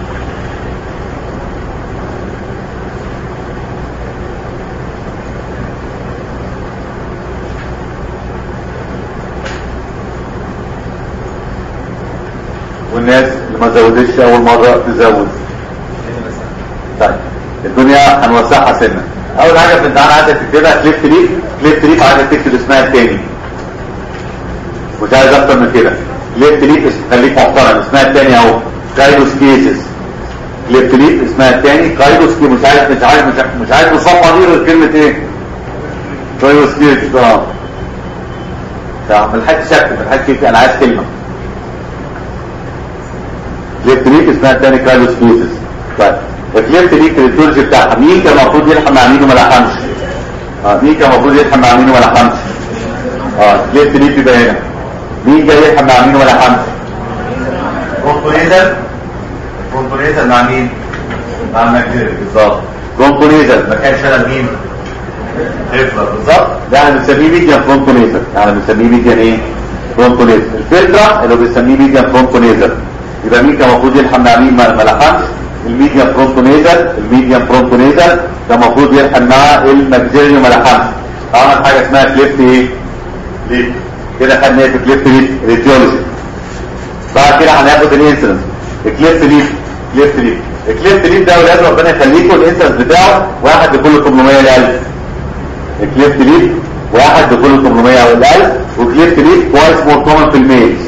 Speaker 3: والناس اللي ما زودتش اول مرة تزود طيب الدنيا هنوسعها سنة اول حاجة في الامتحان عايزك تكتبها كليب تريك كليب تريك عايزك تكتب اسمها التاني مش عايز اكتر من كده كليب تريك خليك محترم اسمها التاني اهو كايروس كيسز كليفت ليب اسمها الثاني كايروسكي مش عارف مش عارف مش عارف, مش عارف الصفحه دي غير كلمه ايه كايروسكي اه لا ملحقش شك ملحقش انا عايز كلمه كليفت ليب اسمها الثاني كايروسكيوزس طيب الكليفت ليب التورج بتاعها مين كان المفروض يلحم مع مين وما لحمش اه مين كان المفروض يلحم مع مين وما لحمش اه كليفت ليب يبقى هنا مين جاي يلحم مع مين وما لحمش كومبونيزر كومبونيزر مع مين مع الماكسيلري بالظبط كومبونيزر ما كانش انا مين هتلر بالظبط ده احنا بنسميه ميديان فرونتونيزر احنا بنسميه ميديان ايه فرونتونيزر الفلترا اللي بنسميه ميديان فرونتونيزر يبقى مين كان المفروض يلحم مع مين ما ما لحمش الميديان فرونتونيزر الميديان فرونتونيزر كان المفروض يلحم مع الماكسيلري وما لحمش عمل حاجه اسمها كليفت ايه ليب كده خدنا ايه في كليفت ليب ريديولوجي بعد كده هناخد الانسلنس الكليفت ليب كليفت ليب الكليفت ليب ده ولاد ربنا يخليكم الانسلنس بتاعه واحد لكل 800 ل1000 الكليفت ليب واحد لكل 800 ل1000 وكليفت ليب كويس مور كومن في الميلز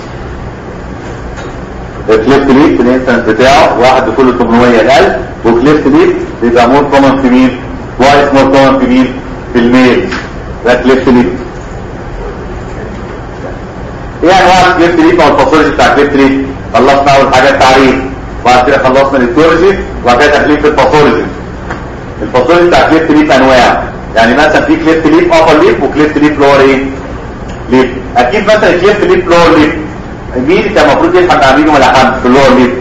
Speaker 3: الكليفت ليب الانسلنس بتاعه واحد لكل 800 ل1000 وكليفت ليب بيبقى مور كومن في مين كويس مور كومن في مين في الميلز ده كليفت ليب ايه انواع الكليفت ليب او الباثولوجي بتاع الكليفت ليب خلصنا اول حاجه التعريف وبعد كده خلصنا الهيستولوجي وبعد كده تكليف الباثولوجي الباثولوجي بتاع الكليفت ليب انواع يعني مثلا في كليفت ليب ابر ليب وكليفت ليب لور ايه ليب اكيد مثلا الكليفت ليب لور ليب مين كان المفروض يلحق مع مين ولا حد في اللور ليب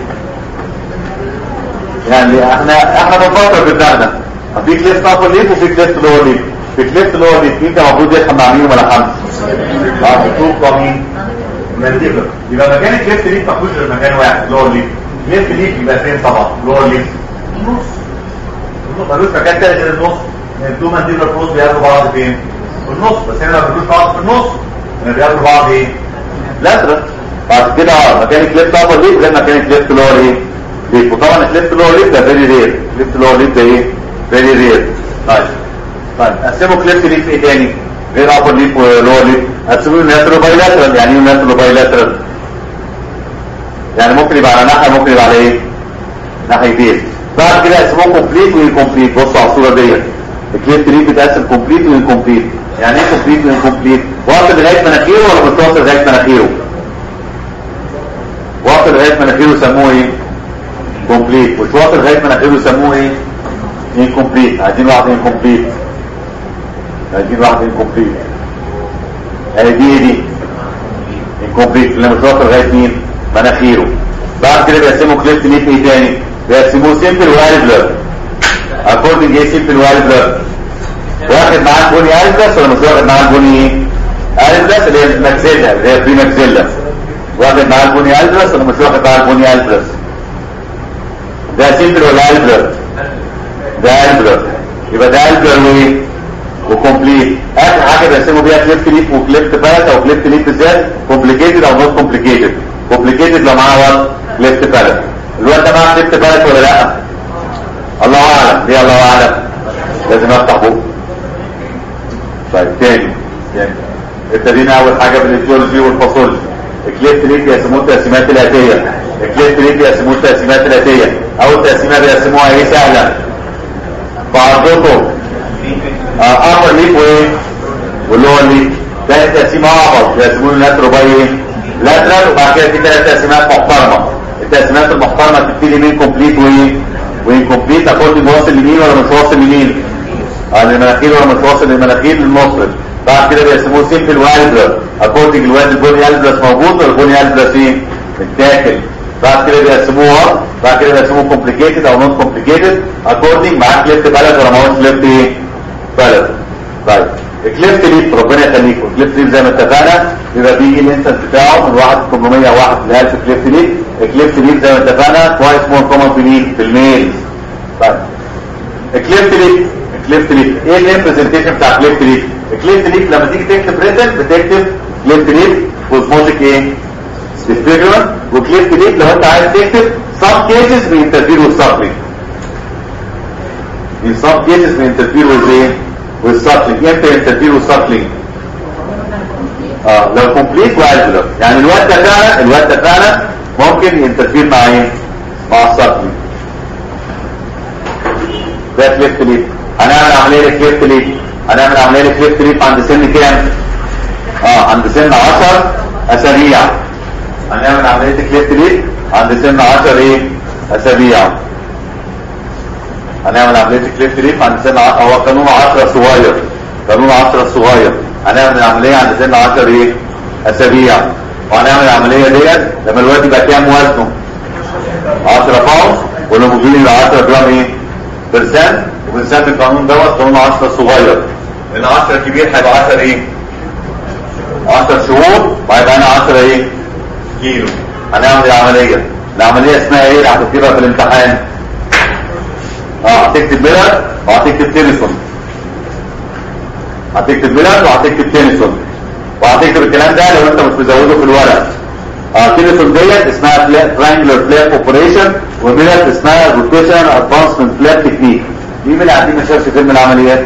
Speaker 3: يعني احنا احنا بنفكر في دماغنا في كليفت ابر ليب وفي كليفت لور ليب في كليفت لور ليب مين كان المفروض يلحق مع مين ولا حد اه بتوقع مين مانديبل يبقى مكان الكليفت ليب ما فيهوش غير مكان واحد لور ليب كليفت ليب يبقى فين طبعا لور ليب النص النص ملوش مكان تاني غير النص يعني التو مانديبل فوز بيقابلوا بعض فين في النص بس هنا ما بيقابلوش بعض في النص هنا بيقابلوا بعض ايه لاترال بعد كده اه مكان الكليفت ابر ليب غير مكان الكليفت لور ايه ليب وطبعا الكليفت لور ليب ده فيري رير الكليفت لور ليب ده ايه فيري رير طيب طيب قسموا كليفت ليب ايه تاني غير ابر ليب ولور ليب قسموه لاترال بايلاترال يعني ايه لاترال بايلاترال يعني ممكن يبقى على ناحيه ممكن يبقى على ايه ناحيتين بعد كده اسمه كومبليت وانكمبليت بصوا على الصوره ديت الكليفت ليب بتقسم كومبليت وانكمبليت يعني ايه كومبليت وانكمبليت واصل لغايه مناخيره ولا مش واصل لغايه مناخيره واصل لغايه مناخيره يسموه ايه كومبليت مش واصل لغايه مناخيره يسموه ايه انكمبليت عايزين واحد انكمبليت عايزين واحد انكمبليت اهي دي دي انكمبليت اللي مش واصل لغايه مين مناخيره بعد كده بيقسموا كليفت ليف ايه تاني بيقسموه سيمبل والبلر اكوردنج ايه سيمبل والبلر واخد معاه البني البلس ولا مش واخد معاه البني ايه البلس اللي هي الماكسيلا اللي هي بري ماكسيلا واخد معاه البني البلس ولا مش واخد معاه البني البلس ده سيمبل ولا البلر ده البلر يبقى ده البلر وايه وكومبليت اخر حاجه بيقسموا بيها كليفت ليف وكليفت بالات او كليفت ليف بالذات كومبليكيتد او نوت كومبليكيتد كومبليكيتد لو معاه وات كليفت بالات الواد ده معاه كليفت بالات ولا لا الله اعلم ليه الله اعلم لازم افتح بقه طيب تاني تاني ابتدينا اول حاجه بالفيولوجي والباثولوجي الكليفت ليف بيقسموه التقسيمات الاتيه الكليفت ليف بيقسموه التقسيمات الاتيه اول تقسيمه بيقسموها ايه سهله بعضكم ابر ليف وايه واللور ليف ده تقسيمه اعبط بيقسموه لاترو باي ايه لاترال وبعد كده في ثلاث تقسيمات محترمه التقسيمات المحترمه تبتدي من كومبليت وايه وانكمبليت اكوردنج واصل لمين ولا مش واصل لمين اه للمناخير ولا مش واصل للمناخير للمصرف بعد كده بيسموه سيمبل والبلر اكوردنج الواد البني البلس موجود ولا البني البلس ايه متاكل بعد كده بيقسموها بعد كده بيقسموه كومبليكيتد او نوت كومبليكيتد اكوردنج معاه كليفت بلد ولا ما هوش كليفت ايه بلد طيب الكليفت ليف ربنا يخليكم الكليفت ليف زي ما اتفقنا بيبقى بيجي الانسنس بتاعه من 1 800 واحد ل 1000 كليفت ليف الكليفت ليف زي ما اتفقنا كويس مور كومن في مين في الميلز طيب الكليفت ليف الكليفت ليف ايه الريبريزنتيشن بتاع الكليفت ليف الكليفت ليف لما تيجي تكتب ريتن بتكتب كليفت ليف وزموتك ايه disfigurement وكليفت ليف لو انت عايز تكتب some cases may interfere with suffering in some cases may interfere with ايه with suckling امتى interfere with suckling اه لو complete والفولر يعني الواد ده فعلا الواد ده فعلا ممكن ينترفير مع ايه مع السكلينج ده كليفت ليف هنعمل عمليه لكليفت ليف هنعمل عمليه لكليفت ليف عند سن كام اه عند سن 10 اسابيع هنعمل عمليه كليفت ليف عند سن 10 ايه اسابيع هنعمل عمليه كليفت ليف عند سن ع- هو قانون 10 صغير قانون 10 صغير هنعمل العمليه عند سن 10 ايه اسابيع وهنعمل العمليه ديت لما الواد يبقى كام وزنه 10 باوند والهيموجلوبين يبقى 10 جرام ايه برسنت وبنسمي القانون دوت قانون 10 صغير لان 10 كبير هيبقى 10 ايه 10 شهور وهيبقى هنا 10 ايه كيلو هنعمل العمليه العمليه اسمها ايه اللي هتكتبها في الامتحان اه هتكتب ميلر وهتكتب تيليسون هتكتب ميلر وهتكتب تيليسون وهتكتب الكلام ده لو انت مش مزوده في الورق اه تيليسون ديت اسمها ترانجلر فلاب اوبريشن وميلر اسمها روتيشن ادفانسمنت فلاب تكنيك دي من اللي قاعدين ما شافش فيلم العمليات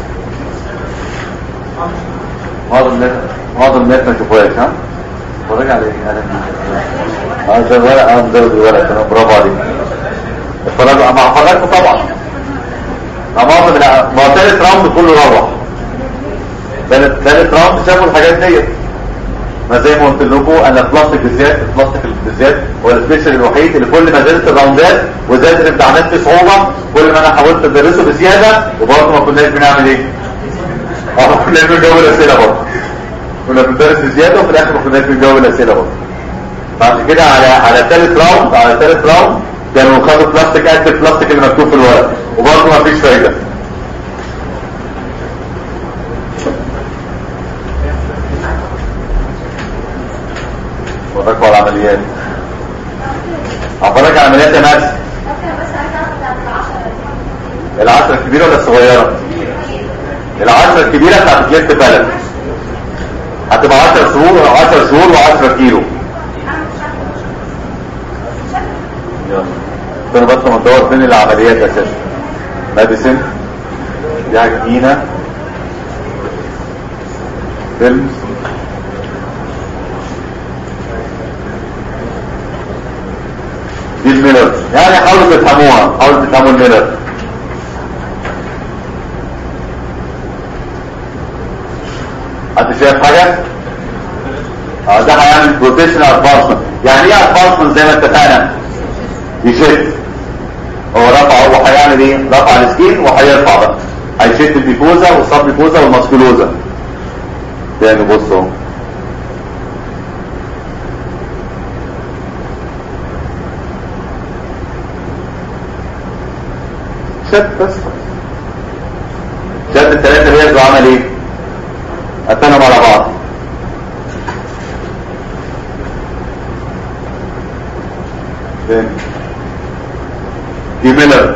Speaker 3: معظم الناس معظم الناس ما شافوهاش ها اتفرج عليه انا اه ده ورق اه مزود الورق تمام برافو عليك اتفرجوا ما فرجتوا طبعا ما معظم الع- ما هو تالت راوند كله روح تالت تالت راوند شافوا الحاجات ديت ما زي ما قلت لكم انا البلاستيك بالذات البلاستيك بالذات هو السبيشال الوحيد اللي كل ما زادت الراوندات وزادت الامتحانات في صعوبه كل ما انا حاولت ادرسه بزياده وبرضه ما كناش بنعمل ايه؟ اه ما كناش بنجاوب الاسئله برضه كنا بندرس بزياده وفي الاخر ما كناش بنجاوب الاسئله برضه بعد كده على على ثالث راوند على ثالث راوند كانوا خدوا بلاستيك قد البلاستيك اللي مكتوب في الورق وبرضه ما فيش فايده ورقوا على العمليات هفرجك على عمليات يا مارس العشرة الكبيرة ولا الصغيرة؟ العشرة الكبيرة بتاعت كليفت بلد هتبقى 10 شهور 10 شهور و10 كيلو يلا كانوا بس ما ندور فين العمليات اساسا ماديسن دي حاجة جديدة فيلم دي الميلر يعني حاولوا تفهموها حاولوا تفهموا الميلر حد شايف حاجة؟ اه ده هيعمل بروتيشن ادفانسمنت يعني ايه ادفانسمنت زي ما اتفقنا يشد هو رفع هو هيعمل ايه رفع السكين وهيرفع بقى هيشد البيكوزا والصب بيكوزا والماسكولوزا تاني بص اهو شد بس شد الثلاثة اللي يجوا عمل ايه قتلهم على بعض تاني دي ميلر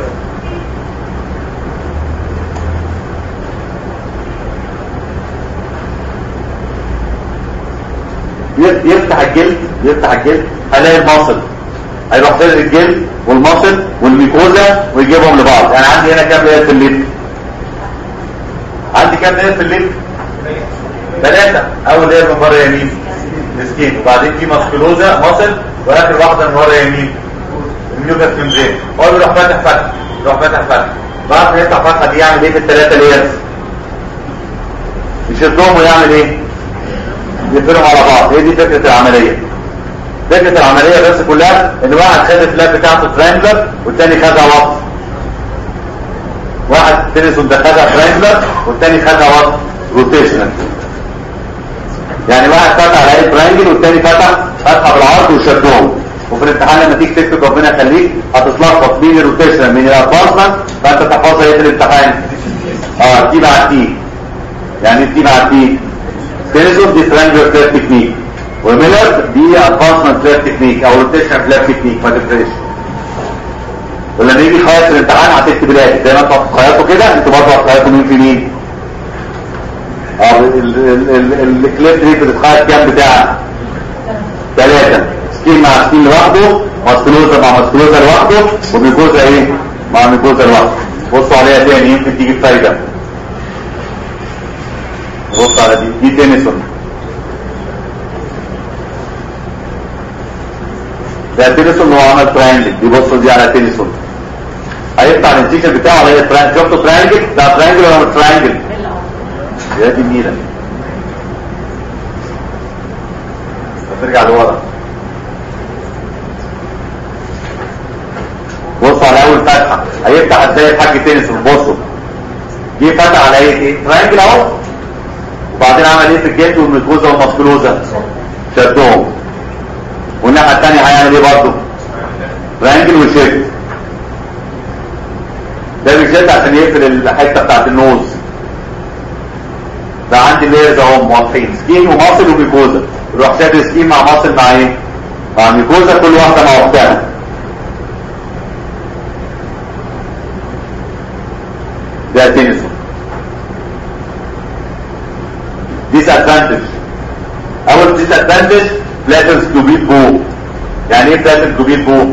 Speaker 3: ي- يفتح الجلد يفتح الجلد هلاقي المصل هيروح فارق الجلد والمصل والميكوزا ويجيبهم لبعض يعني عندي هنا كام لير في الليل عندي كام لير في الليل ثلاثة اول لير من بره يمين مسكين وبعدين في ماسكولوزا مصل واخر واحدة من بره يمين الميوكاس ممبرين هو بيروح فاتح فتح يروح فاتح فتح بعد ما يفتح فتحة دي يعمل ايه في الثلاثة ليرز يشدهم ويعمل ايه يقفلهم على بعض هي دي فكرة العملية فكرة العملية بس كلها ان واحد خد الفلاب بتاعته ترانجلر والتاني خدها وسط واحد تنسون ده خدها ترانجلر والتاني خدها وسط روتيشنال يعني واحد فتح على اي ترانجل والتاني فتح فتحه بالعرض وشدهم وفي الامتحان لما تيجي تكتب ربنا يخليك هتتلخبط بين الروتيشنال من الادفانسمنت فانت تحفظها ايه في الامتحان اه تي مع تي يعني تي مع تي تنسون دي ترانجلر فلاب تكنيك وميلر دي ادفانسمنت فلاب تكنيك او روتيشنال فلاب تكنيك ما تفرقش ولما يجي خيط الامتحان هتكتب الاتي زي ما انتوا هتخيطوا كده انتوا برضه هتخيطوا مين في مين اه الكليب دي بتتخيط كام بتاع ثلاثة سكين مع سكين لوحده ماسكلوزا مع ماسكلوزا لوحده وميكوزا ايه مع ميكوزا لوحده بصوا عليها تاني يمكن تيجي بفايدة بص على دي دي تينيسون ده تينيسون هو عمل تراينجل دي بصوا دي على تينيسون هيفتح الانسيشن بتاعه على ترانجل شفتوا ترانجل ده ترانجل ولا مش ترانجل يا دي النيله هترجع لورا بص على اول فتحه هيفتح ازاي الحاج تنس بصوا جه فتح على ايه ايه ترانجل اهو وبعدين عمل ايه في الجلد والميكوزا والماسكولوزا شدهم والناحيه الثانيه هيعمل ايه برضه ترانجل وشد ده بيشد عشان يقفل الحته بتاعت النوز ده عندي ليرز اهو واضحين سكين وماسل وميكوزا يروح شاد سكين مع ماسل مع ايه مع ميكوزا كل واحده مع اختها ده تنسون ديس ادفانتج اول ديس ادفانتج فلاتنس تو بيت بو يعني ايه فلاتنس تو بيت بو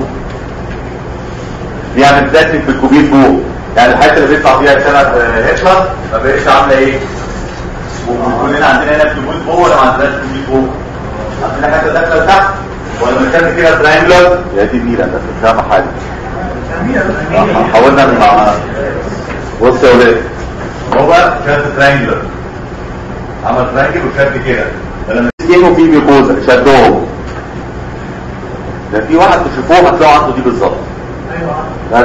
Speaker 3: بيعمل فلاتنس في الكوبيت بو يعني الحته اللي بيطلع فيها سنه هتلر ما بقتش عامله ايه وكلنا عندنا هنا كوبيت بو ولا ما عندناش كوبيت بو عندنا حته داخله لتحت ولا مكان كده تريانجلر يا دي ميرا انت مش فاهمه حاجه حاولنا مع بص يا ولاد هو بقى شد تريانجلر عمل تريانجل وشد كده فلما يسكنوا فيه ميكوزا شدهم ده في واحد تشوفوه هتلاقوا عنده دي بالظبط بس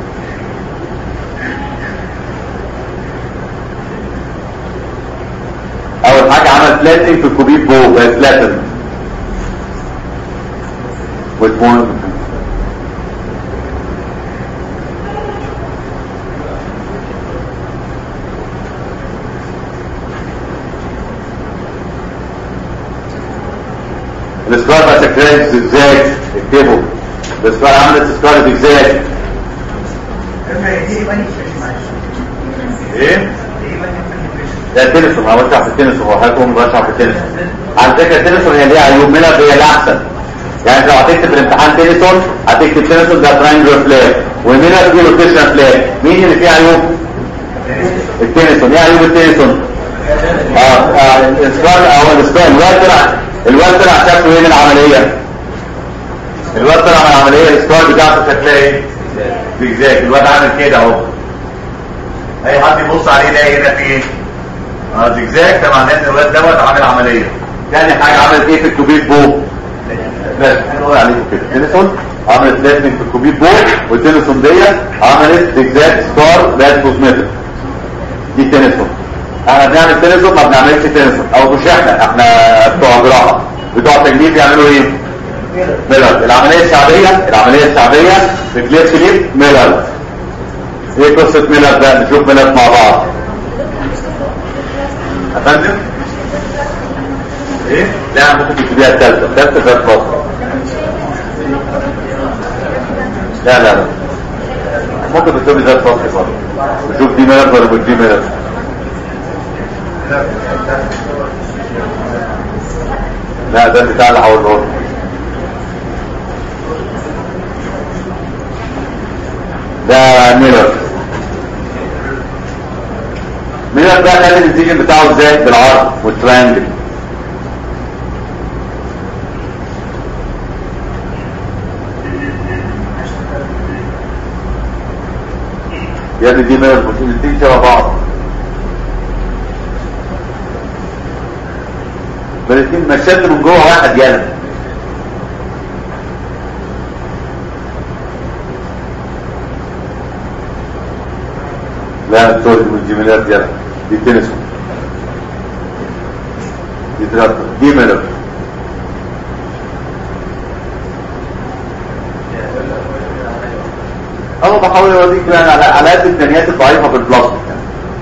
Speaker 3: اول حاجة عمل فلاتنج في الكوبيت بو بقت فلاتن وتكون الاسكار بقى سكرات زجزاج اكتبه الاسكار عملت اسكار زجزاج ايه ده تنسون انا بشرح في التنسون هو حضرتك بشرح في التنسون على فكره التنسون هي ليها عيوب منها هي الاحسن يعني انت لو هتكتب في الامتحان تنسون هتكتب تنسون ده ترانجلر فلاج ومنها في روتيشن فلاج مين اللي فيه عيوب؟ التنسون ايه عيوب التنسون؟ اه اه الاسكار او الاسكار الواد طلع الواد طلع شكله ايه من العمليه؟ الواد طلع من العمليه الاسكار بتاعته شكلها ايه؟ زجزاج الواد عامل كده اهو اي حد يبص عليه يلاقي هنا في ايه؟ اه زجزاج ده معناه ان الواد دوت عامل عمليه تاني حاجه عملت ايه في الكوبيت بو لا نقول عليه كده تينيسون عملت لازمنج في الكوبيت بو والتينيسون ديت عملت زجزاج ستار لاس كوزمتيك دي تينيسون احنا بنعمل تينيسون ما بنعملش تينيسون او مش احنا احنا بتوع جراحه بتوع تجميل بيعملوا ايه ميلر العمليه الشعبيه العمليه الشعبيه في كلير كليب ميلر ايه قصه ميلر ده نشوف ميلر مع بعض افندم ايه لا ممكن تكتبيها الثالثه الثالثه ذات فتره لا لا لا ممكن تكتبي ذات فتره برضه نشوف دي ميلر ولا مش دي ميلر لا ده بتاع اللي هقوله لكم ده ميلر ميلر ده خد الانتيجن بتاعه ازاي بالعرض والترانجل يا ابني دي ميلر مش الانتيجن شبه بعض الاثنين مشات من جوه واحد يالا لا سوري مش دي ميلر يالا دي تنسون دي ترابط دي ميلر انا بحاول اوريك يعني على على قد الامكانيات الضعيفه في البلاستيك يعني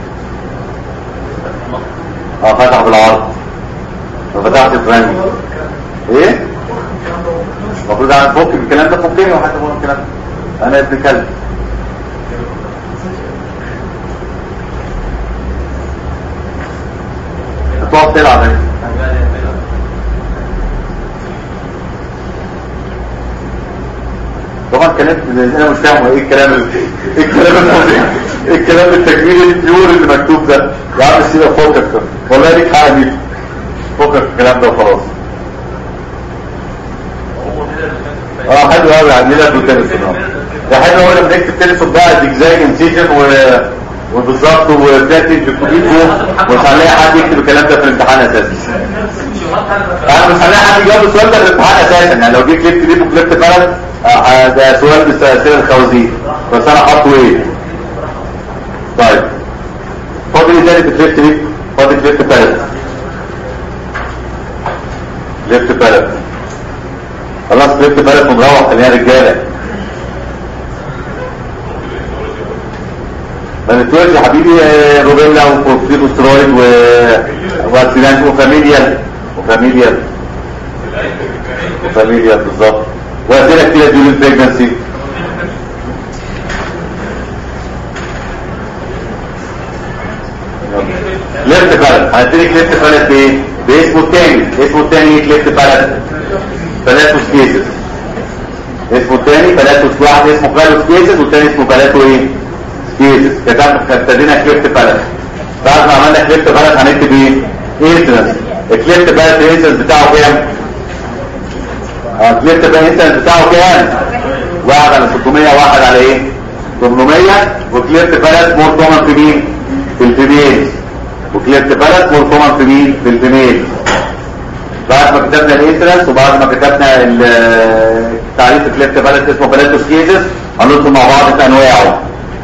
Speaker 3: اه فتح بالعرض ففتحت الفرنج ايه المفروض انا فك الكلام ده فكني وحتى بقول الكلام ده انا ابن كلب هتقعد تلعب انت طبعا كلام انا مش فاهم ايه الكلام ال- ايه الكلام الفظيع ايه الكلام التجميل البيور اللي مكتوب ده يا عم سيبك فوقك والله ليك حق ليك فوقك الكلام ده وخلاص اه حلو قوي يعني لك وتنس ده حلو هو لما نكتب تلسون بقى زجزاج انسيجن و وبالظبط وبلاتين في كوديكو ومش هنلاقي حد يكتب الكلام ده في الامتحان اساسا انا مش هنلاقي حد يجاوب السؤال ده في الامتحان اساسا يعني لو جيت كليبت ليب وكليبت بلد آه، ده سؤال من اسئله الخوازيق بس انا حاطه ايه طيب فاضل ايه تاني في كليبت ليب فاضل كليبت بلد كليبت بلد خلاص كليبت بلد ونروح خلينا رجاله ما نتوجه يا حبيبي آه، روبيلا وكورتيكوسترويد و واتسيلان وفاميليال وفاميليال وفاميليال بالظبط واسئله كتير ديول البريجنسي ليفت بلد هنديك ليفت بلد بايه؟ باسمه التاني اسمه التاني ليفت بلد ثلاثة كيسز اسمه التاني ثلاثة واحد اسمه كالوس كيسز والتاني اسمه ثلاثة ايه؟ كيسز كتبنا ابتدينا كليفت بلد بعد ما عملنا كليفت بلد هنكتب ايه؟ انسنس الكليفت بلد الانسنس بتاعه كام؟ اه كليفت بلد الانسنس بتاعه كام؟ واحد على 600 واحد على ايه؟ 800 وكليفت بلد مور كومن في مين؟ في الفيميلز وكليفت بلد مور كومن في مين؟ في الفيميلز بعد ما كتبنا الانترنس وبعد ما كتبنا ال- تعريف كليفت بلد اسمه بلاتوس كيزز هندخل مع بعض في انواعه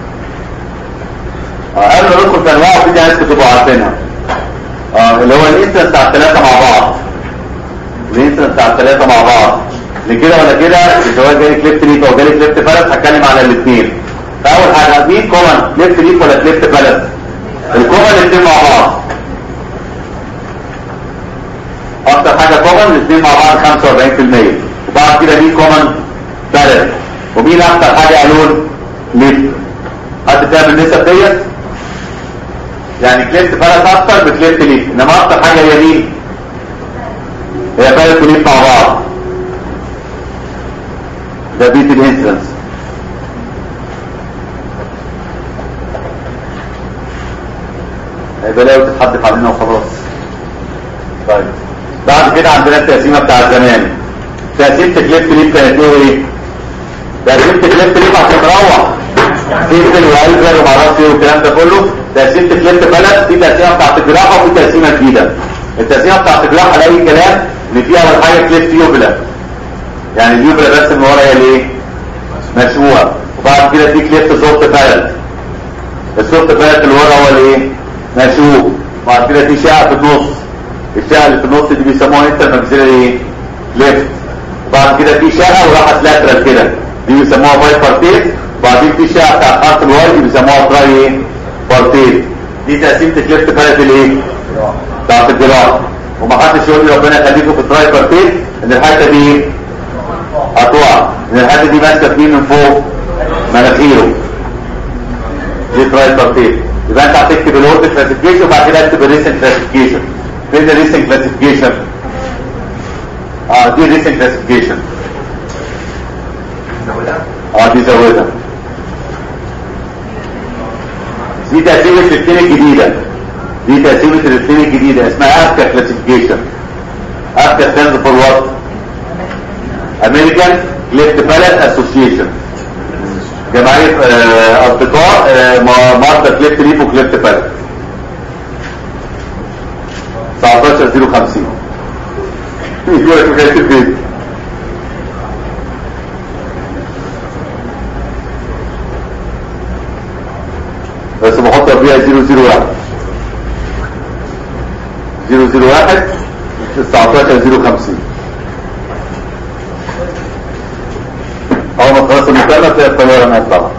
Speaker 3: آه، قبل ما ندخل في انواعه في ناس بتبقوا عارفينها آه، اللي هو الانترنس بتاع الثلاثه مع بعض الانترنس بتاع الثلاثه مع بعض لكده ولا كده سواء جالي كليفت ليك او جالي كليفت بلد هتكلم على الاثنين فاول حاجه مين كومن كليفت ليك ولا كليفت بلد الكومن الاثنين مع بعض اكتر حاجه كومن الاثنين مع بعض 45% وبعد كده مين كومن بلد ومين اكتر حاجه قالون ليفت حد فاهم النسب ديت يعني كليفت بلد اكتر بكليفت ليفت انما اكتر حاجه هي مين هي بلد وليفت مع بعض ده بيت الانسلنس هيبقى لا تتحدث علينا وخلاص طيب بعد كده عندنا التقسيمه بتاع زمان تقسيمه كليفت ليف كانت ايه تقسيمه كليفت ليف عشان تروح سيكل والفر ومعرفش ايه والكلام ده كله تقسيمه كليفت بلد في تقسيمه بتاعت الجراحه وفي تقسيمه جديده التقسيمه بتاعت الجراحه لا اي كلام ان فيها اول حاجه كليفت يوبلا يعني اليوبلا بس من ورا هي الايه مشوه وبعد كده في كليفت سوفت بلد السوفت بلد اللي ورا هو الايه مشوه وبعد كده في شقه في النص الشقه اللي في النص دي بيسموها انتر ماكسيلاري ليفت وبعد كده في شقه وراحت لاترال كده دي بيسموها باي بارتيت وبعدين في شقه بتاعت حرف الواي دي بيسموها تراي ايه بارتيت دي تقسيمه الليفت بلد الايه بتاعت الجراحه ومحدش يقول لي ربنا يخليكم في التراي بارتيت ان الحته دي هتقع ان الحته دي ماسكه في مين من فوق مناخيره دي تراي بارتيت يبقى انت هتكتب الاورد كلاسيفيكيشن وبعد كده اكتب الريسنت كلاسيفيكيشن فين الريسنت كلاسيفيكيشن اه دي الريسنت كلاسيفيكيشن اه دي زودها دي تقسيمة الاثنين الجديدة دي تقسيمة الاثنين الجديدة اسمها افكا كلاسيفيكيشن افكا ستاندز فور وات امريكان ليفت بالانس اسوسيشن جمعية آه، اصدقاء آه، مرضى كليفت ليف وكليفت بالانس 19050 يقول لك مكانت البيت بس بحط فيها 001 001 19050 اول ما تخلص المكالمة تلاقي الطيارة معاك طبعا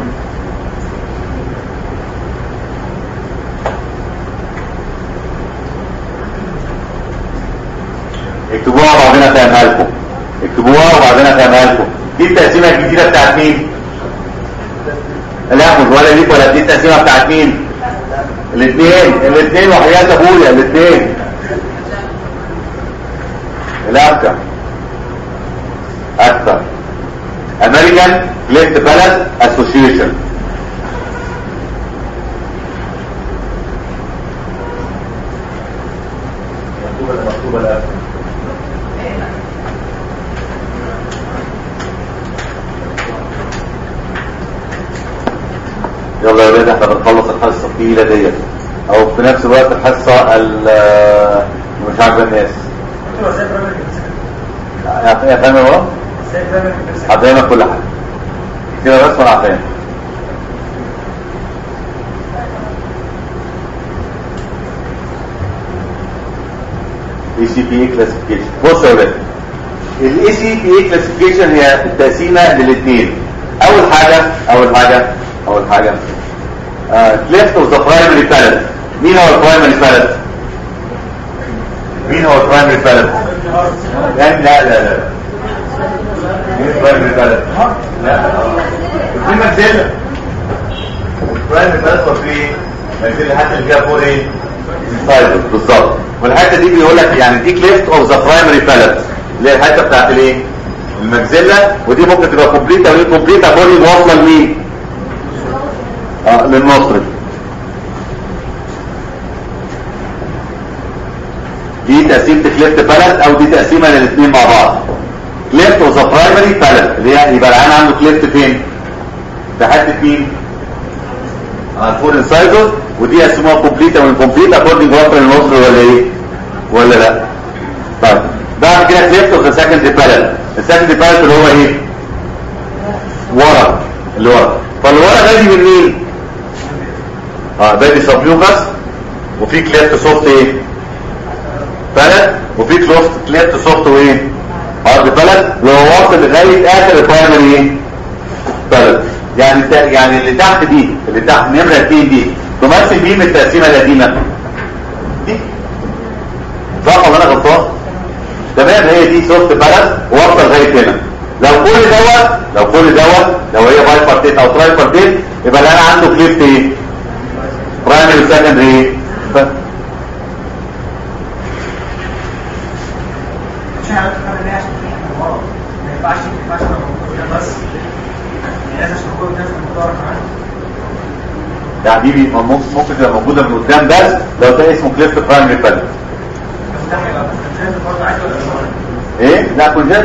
Speaker 3: اكتبوها وبعدين افهمها لكم اكتبوها وبعدين افهمها لكم دي التقسيمه الجديده بتاعت مين لا مش ولا دي ولا دي التقسيمه بتاعت مين الاثنين الاثنين وحياة ابويا الاثنين الافكا اكثر امريكان ليفت بالانس اسوشيشن مكتوبه مكتوبه الافكا يلا يا ولاد احنا بنخلص الحصه الثقيله ديت او في نفس الوقت الحصه ال- مش عاجبه الناس يا فاهم هو هفهمك كل حاجه كده بس وانا هفهمك اي سي بي اي كلاسيفيكيشن بص يا ولاد الاي سي بي اي كلاسيفيكيشن هي التقسيمه للاثنين اول حاجه اول حاجه اول حاجه كليفت اوف ذا برايمري بالانس مين هو البرايمري بالانس مين هو البرايمري بالانس لا لا لا لا مين البرايمري بالانس لا في مجزله البرايمري بالانس هو في مجزله حتى اللي فيها فور ايه سايزز بالظبط والحته دي بيقول لك يعني دي كليفت اوف ذا برايمري بالانس اللي هي الحته بتاعت الايه المجزله ودي ممكن تبقى كومبليت او انكومبليت اكوردنج واصله لمين اه للمصري دي تقسيمه كليفت بالانس او دي تقسيمه للاثنين مع بعض كليفت اوف ذا برايمري بالانس اللي هي يبقى العين عنده كليفت فين في حته مين على الفور انسايدر ودي يقسموها كومبليت او انكومبليت اكوردنج واصله للمصري ولا ايه ولا لا طيب بعد كده كليفت اوف ذا سكندري بالانس السكندري بالانس اللي هو ايه ورا اللي ورا فاللي ورا بادي من مين اه بادي سبيوكس وفي كليفت سوفت ايه بلد وفي كليفت كليفت سوفت وايه ارض بلد وهو واصل لغايه اخر البرايمري ايه بلد يعني تا- يعني اللي تحت دي اللي تحت نمره 2 دي تمثل مين من التقسيمه القديمه دي صح ولا انا غلطان تمام هي دي سوفت بلد واصله لغايه هنا لو كل دوت لو كل دوت لو هي باي بارتيت او تراي بارتيت يبقى اللي انا عنده كليفت ايه برايمري سكندري ايه ف-
Speaker 4: عشان عرفت كمان ليه عشان في ورا ما ينفعش ما ينفعش لو موجود ده بس يعني لازم عشان كل الناس الموضوع كمان
Speaker 3: يا حبيبي ما ممكن ممكن تبقى موجوده من قدام بس لو ده اسمه كليفت برايمري بلد
Speaker 4: بس ده هيبقى كونجنت برضه عادي ولا صغير
Speaker 3: ايه لا كونجنت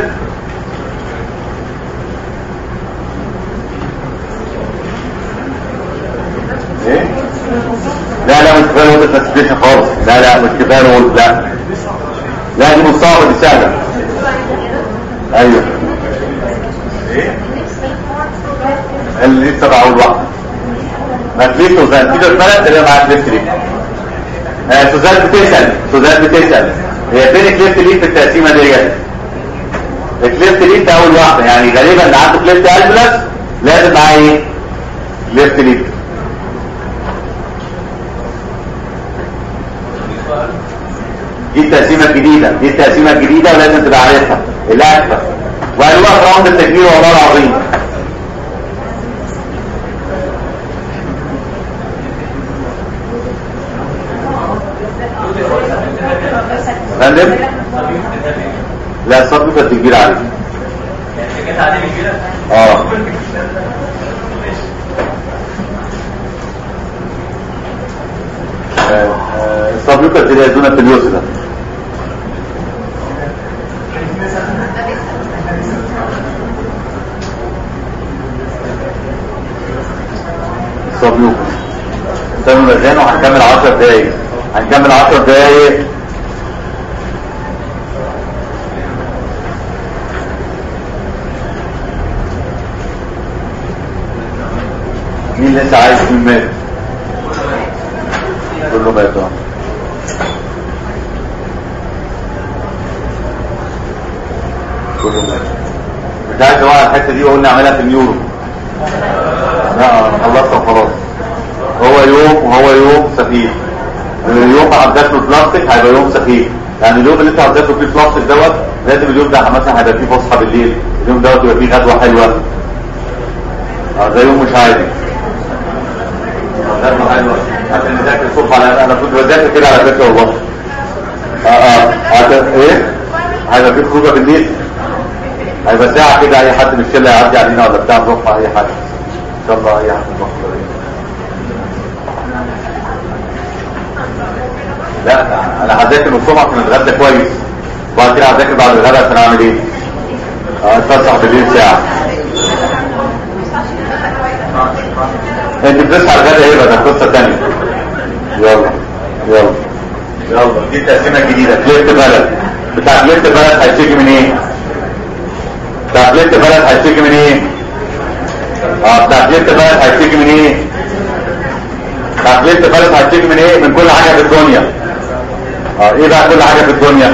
Speaker 3: ايه لا لا مش كفايه وقت الكلاسيفيكيشن خالص لا لا مش كفايه وقت لا لا دي مصطلحه دي سهله ايوه ايه اللي لسه بقول واحده ما كليفت وزان كده البلد اللي معاك كليفت ليه آه، سوزان بتسأل سوزان بتسأل هي فين كليفت ليه في التقسيمه ديت الكليفت ليه ده اول واحده يعني غالبا اللي عنده كليفت البلس لازم معاه ايه كليفت ليه دي التقسيمه الجديده دي التقسيمه الجديده ولازم تبقى عارفها الاكثر وقالوها راوند التكبير والله العظيم فندم لا الصوت كانت كبيره عليك
Speaker 4: كانت عادي كبيره
Speaker 3: اه الصابيوكا تلازونا في اليوسف ده الصابيوكا استنوا مزان وهنكمل 10 دقايق هنكمل 10 دقايق مين لسه عايش مين مات كله مات اه كله مات مش عايز اوعى الحته دي وقلنا اعملها في اليورو لا أنا خلصت وخلاص هو يوم وهو يوم سخيف اليوم ما حضرتش له بلاستيك هيبقى يوم سخيف يعني اليوم اللي انت حضرت له فيه بلاستيك دوت لازم اليوم ده مثلا هيبقى فيه فسحه بالليل اليوم دوت يبقى فيه غدوه حلوه اه ده يوم مش عادي غدوه حلوه عشان نذاكر الصبح على انا كنت بذاكر كده على فكره والله اه اه عشان ايه هيبقى فيه خروجه بالليل هيبقى ساعه كده اي حد من الشله يعدي علينا ولا بتاع نروح مع اي حد ان شاء الله اي حد نروح له. لا انا هذاكر الصبح عشان اتغدى كويس وبعد كده هذاكر بعد الغداء عشان اعمل ايه؟ اه اتفسح بالليل ساعه انت بتصحى الغدا ايه بقى ده قصه ثانيه يلا يلا يلا دي التقسيمه الجديده كليفت بلد بتاع كليفت بلد هيشتكي من ايه؟ بتاع كليفت بلد هيشتكي من ايه؟ اه بتاع كليفت بلد هيشتكي من ايه؟ بتاع كليفت بلد هيشتكي من ايه؟ من كل حاجه في الدنيا اه ايه بقى كل حاجه في الدنيا؟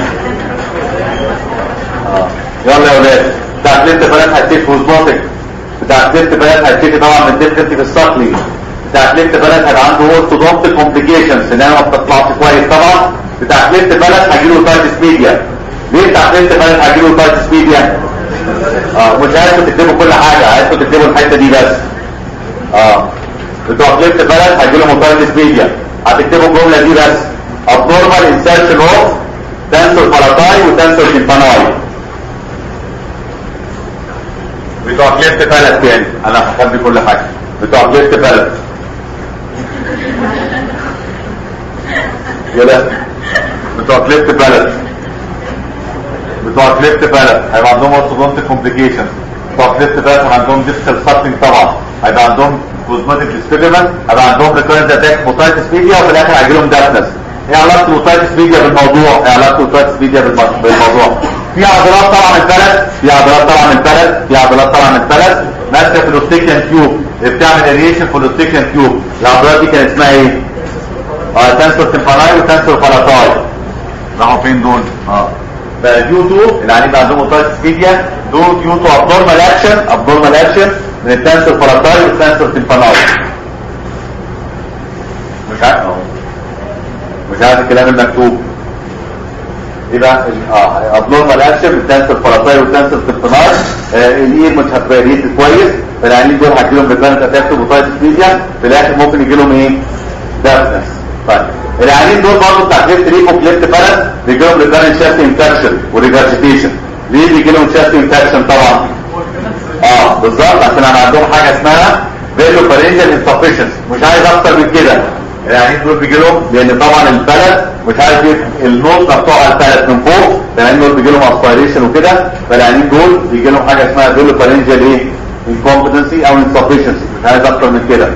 Speaker 3: اه يلا يا ولاد بتاع كليفت بلد هيشتكي في اوزموتك بتاع كليفت بلد هيشتكي طبعا من ديفكتي في السقلي بتاع كليفت بلد هيبقى عنده اورثودونتيك كومبليكيشنز ان ما بتطلعش كويس طبعا بتاع كليفت بلد هيجيله تايتس ميديا ليه بتاع كليفت بلد هيجيله تايتس ميديا اه مش عايزكم تكتبوا كل حاجه عايزكم تكتبوا الحته دي بس اه بتوع كليفت بلد هيجيله موتايتس ميديا هتكتبوا الجمله دي بس abnormal insertion of tensor palatae وتنسور tympanoid بتوع كليفت بلد تاني انا هخبي كل حاجه بتوع كليفت بلد يلا بتوع كليفت بلد بتوع كليفت بلد هيبقى عندهم orthodontic complications بتوع كليفت بلد هيبقى عندهم distal sucking طبعا هيبقى عندهم cosmetic disfigurement هيبقى عندهم recurrent attack motitis media وفي الاخر هيجي لهم deafness ايه علاقه الموتايتس ميديا بالموضوع ايه علاقه الموتايتس ميديا بالم- بالموضوع في عضلات طالعه من البلد في عضلات طالعه من البلد في عضلات طالعه من البلد ماسكه في الاوستيكيان تيوب بتعمل اريشن في الاوستيكيان تيوب العضلات دي كان اسمها ايه اه تنسور تمباناي وتنسور بالاتاي راحوا فين دول اه فديو تو اللي عليه عندهم موتايتس ميديا دول ديو تو ابنورمال اكشن ابنورمال اكشن من التنسور بالاتاي والتنسور تمباناي مش عارف اهو مش عارف الكلام المكتوب يبقى اه ابنورمال اكشن التنسور بالاتاي والتنسور تمباناي الايد مش هتبقى كويس فالعيانين دول هتجي لهم ريكارنت اتاك موتايتس ميديا في الاخر ممكن يجي لهم ايه؟ دافنس طيب العيانين دول برضه بتاع كليفت ريب وكليفت بلد بيجي لهم ريكارنت شاست انفكشن وريجرجيتيشن ليه بيجي لهم شاست انفكشن طبعا؟ اه بالظبط عشان انا عندهم حاجه اسمها فيلو فارنجال انسفشنس مش عايز اكتر من كده العيانين دول بيجي لهم لان طبعا البلد مش عارف ايه النوت بتوع البلد من فوق العيانين دول بيجي لهم اسبيريشن وكده فالعيانين دول بيجي لهم حاجه اسمها فيلو فارنجال ايه؟ انكومبتنسي او انسفشنسي مش عايز اكتر من كده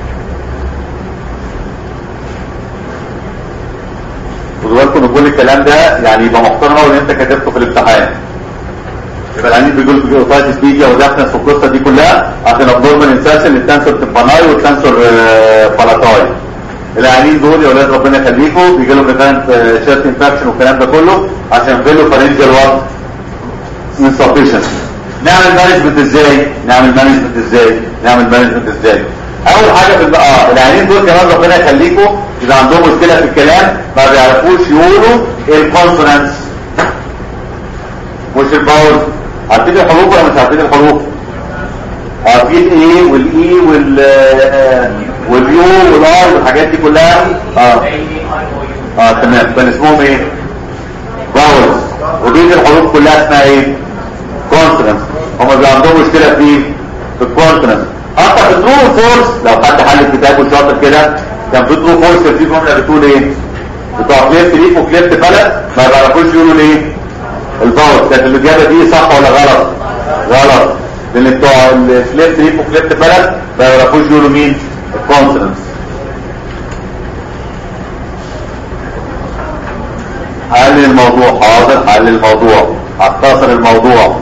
Speaker 3: خدوا بالكم ان كل الكلام ده يعني يبقى محترم قوي ان انت كتبته في الامتحان يبقى العيانين بيقولوا في اوتايتس ميديا ودافنس والقصه دي كلها عشان ابنورمال انساسن للتنسور تمباناي والتنسور بالاتاي العيانين دول يا اولاد ربنا يخليكم بيجي لهم ريفانت شيرت انفكشن والكلام ده كله عشان فيلو فارنجال وات insufficient نعمل مانجمنت ازاي نعمل مانجمنت ازاي نعمل مانجمنت ازاي اول حاجه في الب- اه العيانين دول كمان ربنا يخليكم اذا عندهم مشكله في الكلام ما بيعرفوش يقولوا الكونسونانس مش الباول عارفين الحروف ولا مش عارفين الحروف عارفين الايه والاي وال آه، واليو والاي والحاجات دي كلها اه اه تمام كان اسمهم ايه باولز ودي الحروف كلها اسمها ايه كونسونانس هم بيبقى عندهم مشكله في ايه؟ في الكونسونانس حتى في ترو فورس لو حد حل الكتاب وشاطر كده كان في ترو فورس كان في جمله بتقول ايه بتوع كليفت ليف وكليفت بلد ما بيعرفوش يقولوا ليه الباور كانت الاجابه دي صح ولا غلط غلط لان بتوع الكليفت ليف وكليفت بلد ما بيعرفوش يقولوا مين الكونسونانس حل الموضوع حاضر حل الموضوع هختصر الموضوع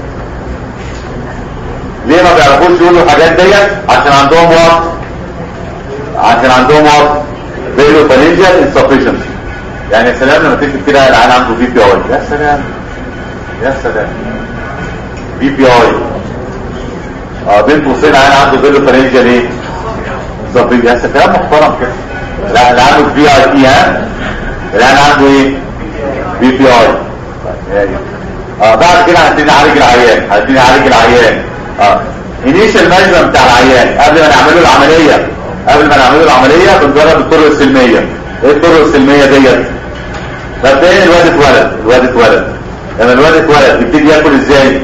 Speaker 3: ليه ما بيعرفوش يقولوا الحاجات ديت عشان عندهم وقت عشان عندهم وقت فيلو فالنجيال انسفشنسي يعني يا سلام لما تكتب كده العيان عنده بي بي اي يا سلام يا سلام بي بي اي اه بين قوسين العيان عنده فيلو فالنجيال ايه انسفشنسي يا سلام محترم كده لا اللي عنده بي اي بي ها العيان عنده ايه بي بي اي اه بعد كده هنبتدي نعالج العيان هنبتدي نعالج العيان اه انيشال مانجمنت بتاع العيان قبل ما نعمل له العمليه قبل ما نعمل له العمليه بنجرب الطرق السلميه ايه الطرق السلميه ديت مبدئيا الواد اتولد الواد اتولد لما الواد اتولد يبتدي ياكل ازاي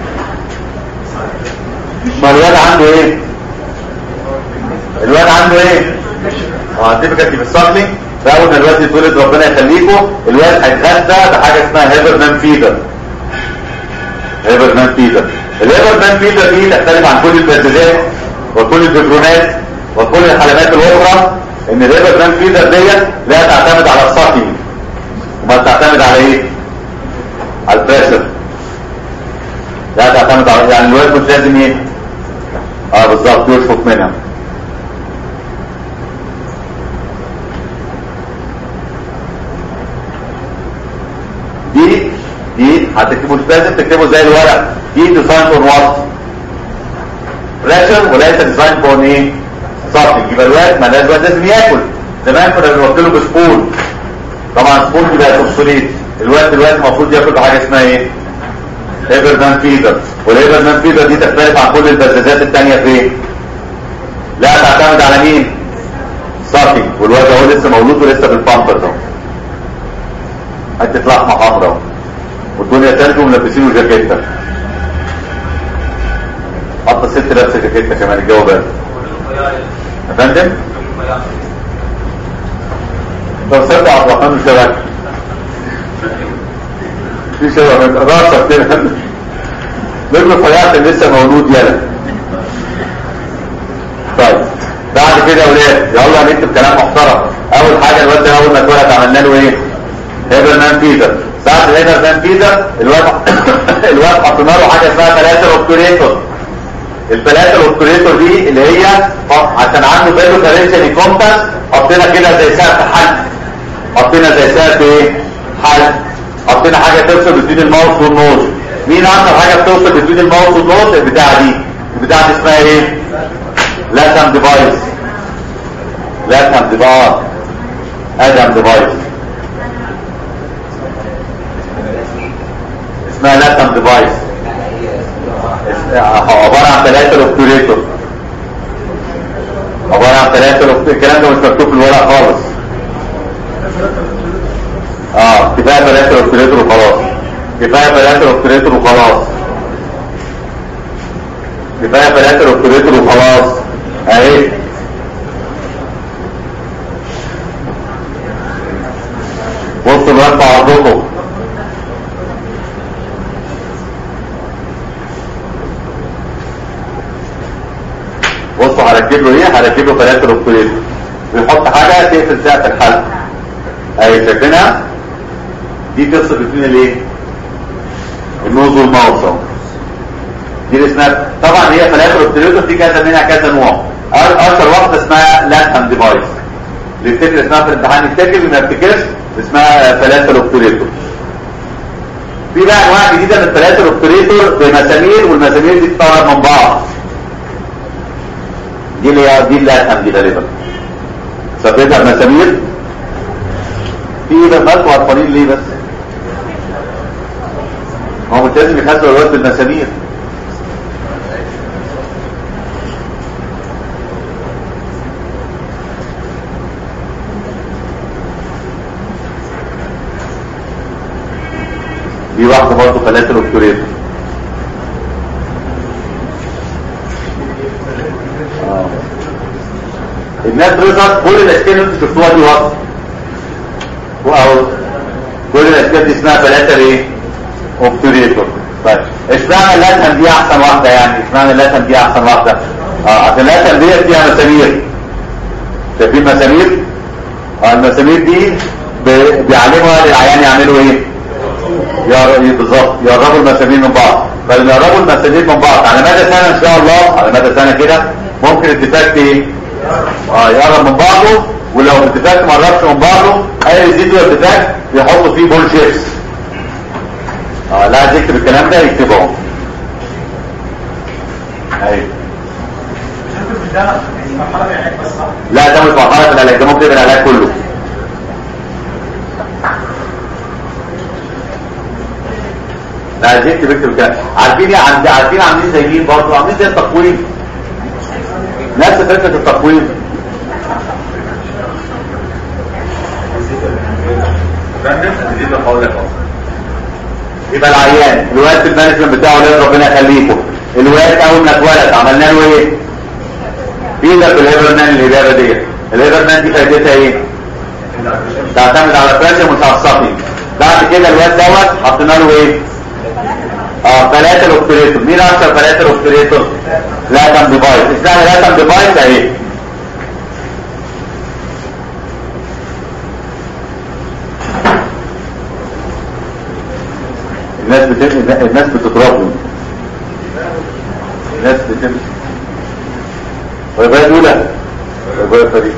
Speaker 3: ما الواد عنده ايه الواد عنده ايه اه تبقى في الصقلي فاول ما الواد يتولد ربنا يخليكم الواد هيتغذى بحاجه اسمها هيبرمان فيدر هيبرمان فيدر الهيبرمان فيدر دي تختلف عن كل البرزيلات وكل الببرونات وكل الحلقات الاخرى ان الريفر بران فيزر ديت لا تعتمد على الساكينج وما تعتمد على ايه على البريشر لا تعتمد على يعني الواد مش لازم ايه اه بالظبط يشفط منها دي دي هتكتبوا مش لازم تكتبوا زي الورق دي ديزاين فور وات بريشر وليس ديزاين فور ايه صافي يبقى الواد ما ده الواد لازم ياكل زمان كنا بنوكله بسبون طبعا سبون دي بقت اوبسوليت الواد دلوقتي المفروض ياكل بحاجه اسمها ايه هيبرمان فيدر والهيبرمان فيدر دي تختلف عن كل البزازات التانية في ايه لا تعتمد على مين صافي والواد اهو لسه مولود ولسه بالبامبر ده حته لحمه حمراء والدنيا تلج وملبسينه جاكيته حتى الست لابسه جاكيته كمان الجو بارد يا فندم طب صدق عبد الرحمن مش شبك في شبك راسك كده رجله فياعة لسه مولود يلا طيب بعد كده يا ولاد يلا نكتب كلام محترم اول حاجه الواد ده اول ما اتولد عملنا له ايه هيبرمان فيدر ساعه الهيبرمان فيدر الواد الواد حطينا له حاجه اسمها ثلاثه اوبتوريتور الثلاثه اوبتوريتور دي اللي هي عشان عنده بيلو كارنشن كومباس حطينا كده زي سقف حل حطينا زي سقف ايه حل حطينا حاجه تفصل بين الماوس والنوز مين اكتر حاجه بتوصل بين الماوس والنوز البتاعه دي البتاعه دي اسمها ايه لاتم ديفايس لاتم ديفايس ادم ديفايس اسمها لاتم ديفايس عبارة عن ثلاثة اوبتوريتور عبارة عن ثلاثة الكلام ده مش مكتوب في الورق خالص اه كفاية ثلاثة اوبتوريتور وخلاص كفاية ثلاثة اوبتوريتور وخلاص كفاية ثلاثة اوبتوريتور وخلاص اهي بصوا الوقت عرضكم بصوا هركب له ايه هركب له ثلاثة اوبتوريتور بيحط حاجة تقفل سقف الحلق اهي شايفينها دي تفصل بين الايه النوز والماوس اهو دي اللي اسمها طبعا هي ثلاثة اوبتوريتور في كذا منها كذا نوع اشهر واحدة اسمها لاتهم ديفايس اللي بتفتكر اسمها في الامتحان يفتكر ما يفتكرش اسمها ثلاثة اوبتوريتور في بقى انواع جديدة من الثلاثة اوبتوريتور بمسامير والمسامير دي بتطلع من بعض دي اللي هي دي اللي هتهم دي غالبا ثبتها بمسامير في ايه بس وعطلين ليه بس هو مش لازم يخزوا الوقت بالمسامير دي واحدة برضه ثلاثة دكتورين آه. الناس رزقت كل الاشكال اللي انتوا شفتوها دي وصف او كل الاشكال دي اسمها ثلاثة ايه اوبتوريتور طيب اشمعنى اللاتم دي احسن واحدة يعني اشمعنى اللاتم دي احسن واحدة اه عشان اللاتم دي فيها مسامير شايفين مسامير اه المسامير دي ب- بيعلموا للعيان يعملوا ايه يا بالظبط يقربوا المسامير من بعض فلما يقربوا المسامير من بعض على مدى سنه ان شاء الله على مدى سنه كده ممكن الديفكت ايه اه يقرب من بعضه ولو الديفكت ما قربش من بعضه اي ريزيدوال ديفكت يحطوا فيه بول شيبس اه لا عايز يكتب الكلام ده يكتبه اهو ايوه
Speaker 4: ممكن ده يعني مرحله من العلاج بس صح؟
Speaker 3: لا ده مش مرحله العلاج ده ممكن يبقى العلاج كله لا عايز يكتب يكتب الكلام عارفين ايه عند- عارفين عاملين زي مين برضه عاملين زي التقويم نفس فكره التقويم يبقى العيان الوقت المانجمنت بتاعه ليه ربنا يخليكم الوقت اول ما اتولد عملنا له ايه فيدر بالهيبرمان الهبابه دي الهيبرمان دي فايدتها ايه تعتمد على بريشر مش على الصفي بعد كده الواد دوت حطينا له ايه اه ثلاثه الاوبتريتور مين اشهر ثلاثه الاوبتريتور لاتم ديفايس اشمعنى لاتم ديفايس اهي الناس بتمشي الناس بتضربني الناس بتمشي ويبقى الاولى ويبقى فريق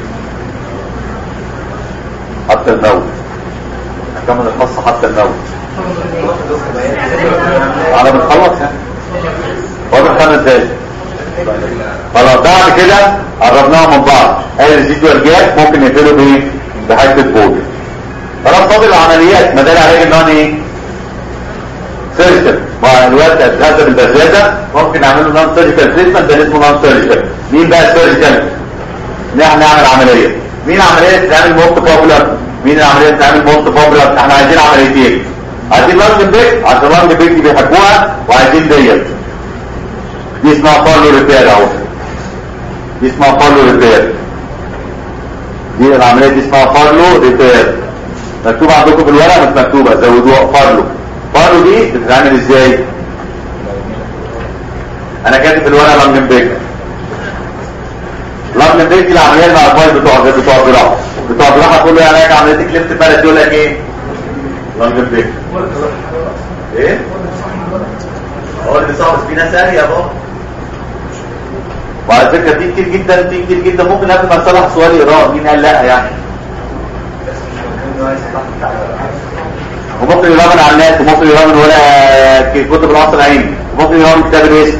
Speaker 3: حتى الموت هكمل القصة حتى الموت على ما نخلص يعني واضح خمس دقايق خلاص بعد كده قربناها من بعض اي ريزيدوال جاب ممكن نقفله بايه بحته بول خلاص فاضل العمليات ما ده العلاج اللي هو ايه سيرجيكال مع الوقت اتغذى بالبزازه ممكن نعمل له نون سيرجيكال تريتمنت ده اسمه نون سيرجيكال مين بقى السيرجيكال ان احنا نعمل عمليه مين عمليه تعمل موست بوبولار مين العمليه تعمل موست بوبولار احنا عايزين عمليتين عايزين لانج بيك عشان لانج بيك دي بيحبوها وعايزين ديت دي اسمها فالو ريبير اهو دي اسمها فالو ريبير دي العمليه دي اسمها فالو ريبير مكتوب عندكم في الورقه مش مكتوبه زودوها فالو فالو دي بتتعمل ازاي انا كاتب في الورقه لانج بيك لانج بيك دي العمليه اللي مع الفايل بتوع بتوع الجراحه بتوع الجراحه تقول له يعني ايه عمليه كليفت بلد يقول لك ايه لانج بيك ايه هو اللي صعب في ناس قال يا بابا وعلى فكره دي كتير جدا دي كتير جدا ممكن قبل ما تصلح سؤال يقراه مين قال لا يعني وممكن يقراه من على الناس وممكن يقراه من ولا كتب العصر العيني وممكن يقراه من كتاب الاسم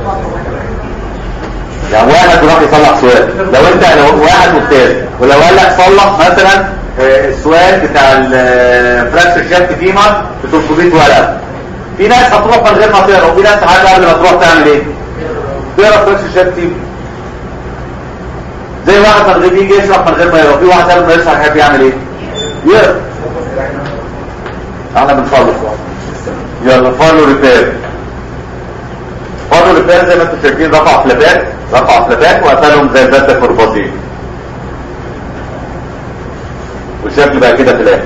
Speaker 3: يعني واحد يروح يصلح سؤال لو انت لو واحد ممتاز ولو قال لك صلح مثلا آه، السؤال بتاع الفراكشر شافت فيما ب 300 ورقه في ناس هتروح من غير ما تقرا وفي ناس حاجه قبل ما تروح تعمل ايه تقرا فراكشر شافت فيما زي واحد من غير يجي يشرح من غير ما يقرا في واحد قبل ما يشرح يحب يعمل ايه يقرا احنا بنخلص يلا فالو ريبير فالو ريبير زي ما انتم شايفين رفع فلابات رفع فلابات وقفلهم زي ذات الفرباطين والشكل بقى كده في الاخر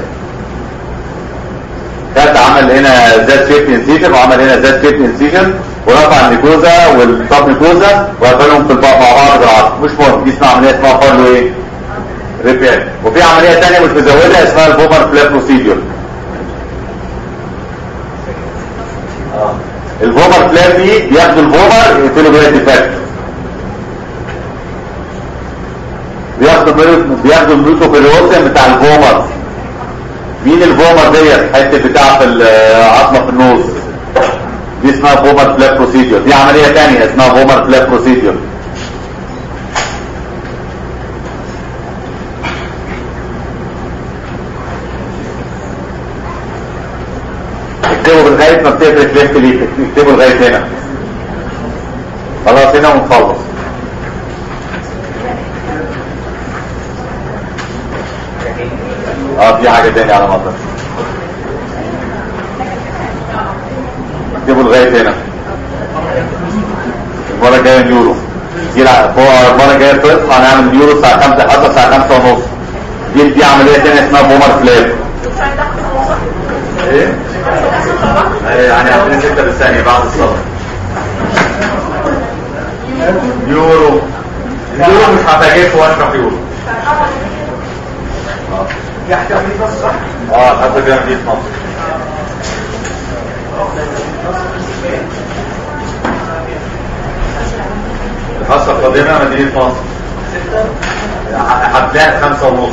Speaker 3: خد عمل هنا ذات شيب انسيجن وعمل هنا ذات شيب انسيجن ورفع النيكوزا والطب نيكوزا وقفلهم في البعض مع بعض بالعصر مش مهم دي اسمها عمليه اسمها فالو ايه ريبير وفي عمليه ثانيه مش مزودها اسمها البومر فلاب بروسيدور البومر فلاب دي بياخدوا البومر يقتلوا بيها الديفكت بياخدوا ميرو- بياخدوا الميوكوبيلوسيوم بتاع البومر مين البومر ديت حته بتاع في العظمه في النص دي اسمها بومر فلاب بروسيدور دي عمليه ثانيه اسمها بومر فلاب بروسيدور اكتبوا لغايه ما بتقفل كليك ليك اكتبوا لغايه هنا خلاص هنا ونخلص اه في حاجه تاني على مطر اكتبوا لغايه هنا المره الجايه اليورو دي الع- هو المره الجايه تصحى هنعمل اليورو الساعه 5 حتى الساعه 5 ونص دي دي عمليه تانيه اسمها بومر فلاب ايه؟ ايه يعني عشان ستة بالثانية بعد الصلاة يورو اليورو مش هتجيب واشرح يورو
Speaker 4: يحكي عملية بس صح؟
Speaker 3: اه حتى كده مدينة مصر الحصة القادمة مدينة مصر هتلاقي خمسة ونص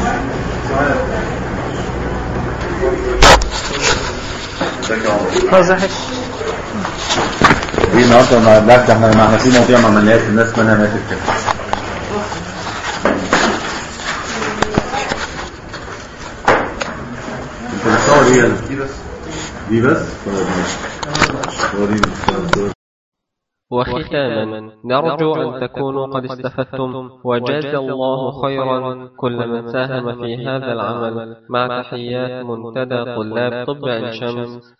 Speaker 2: هذا هيك
Speaker 3: دي النهارده ما لا ده احنا ما احنا في مواضيع ما عملناهاش الناس منها ماتت كده انت بتصور ايه انا دي بس دي بس طيب ماشي وريني
Speaker 1: وختاما نرجو أن تكونوا قد استفدتم وجزى الله خيرا كل من ساهم في هذا العمل مع تحيات منتدى طلاب طب عين شمس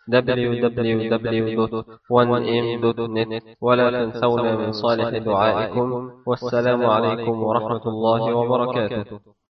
Speaker 1: www.1m.net ولا تنسونا من صالح دعائكم والسلام عليكم ورحمة الله وبركاته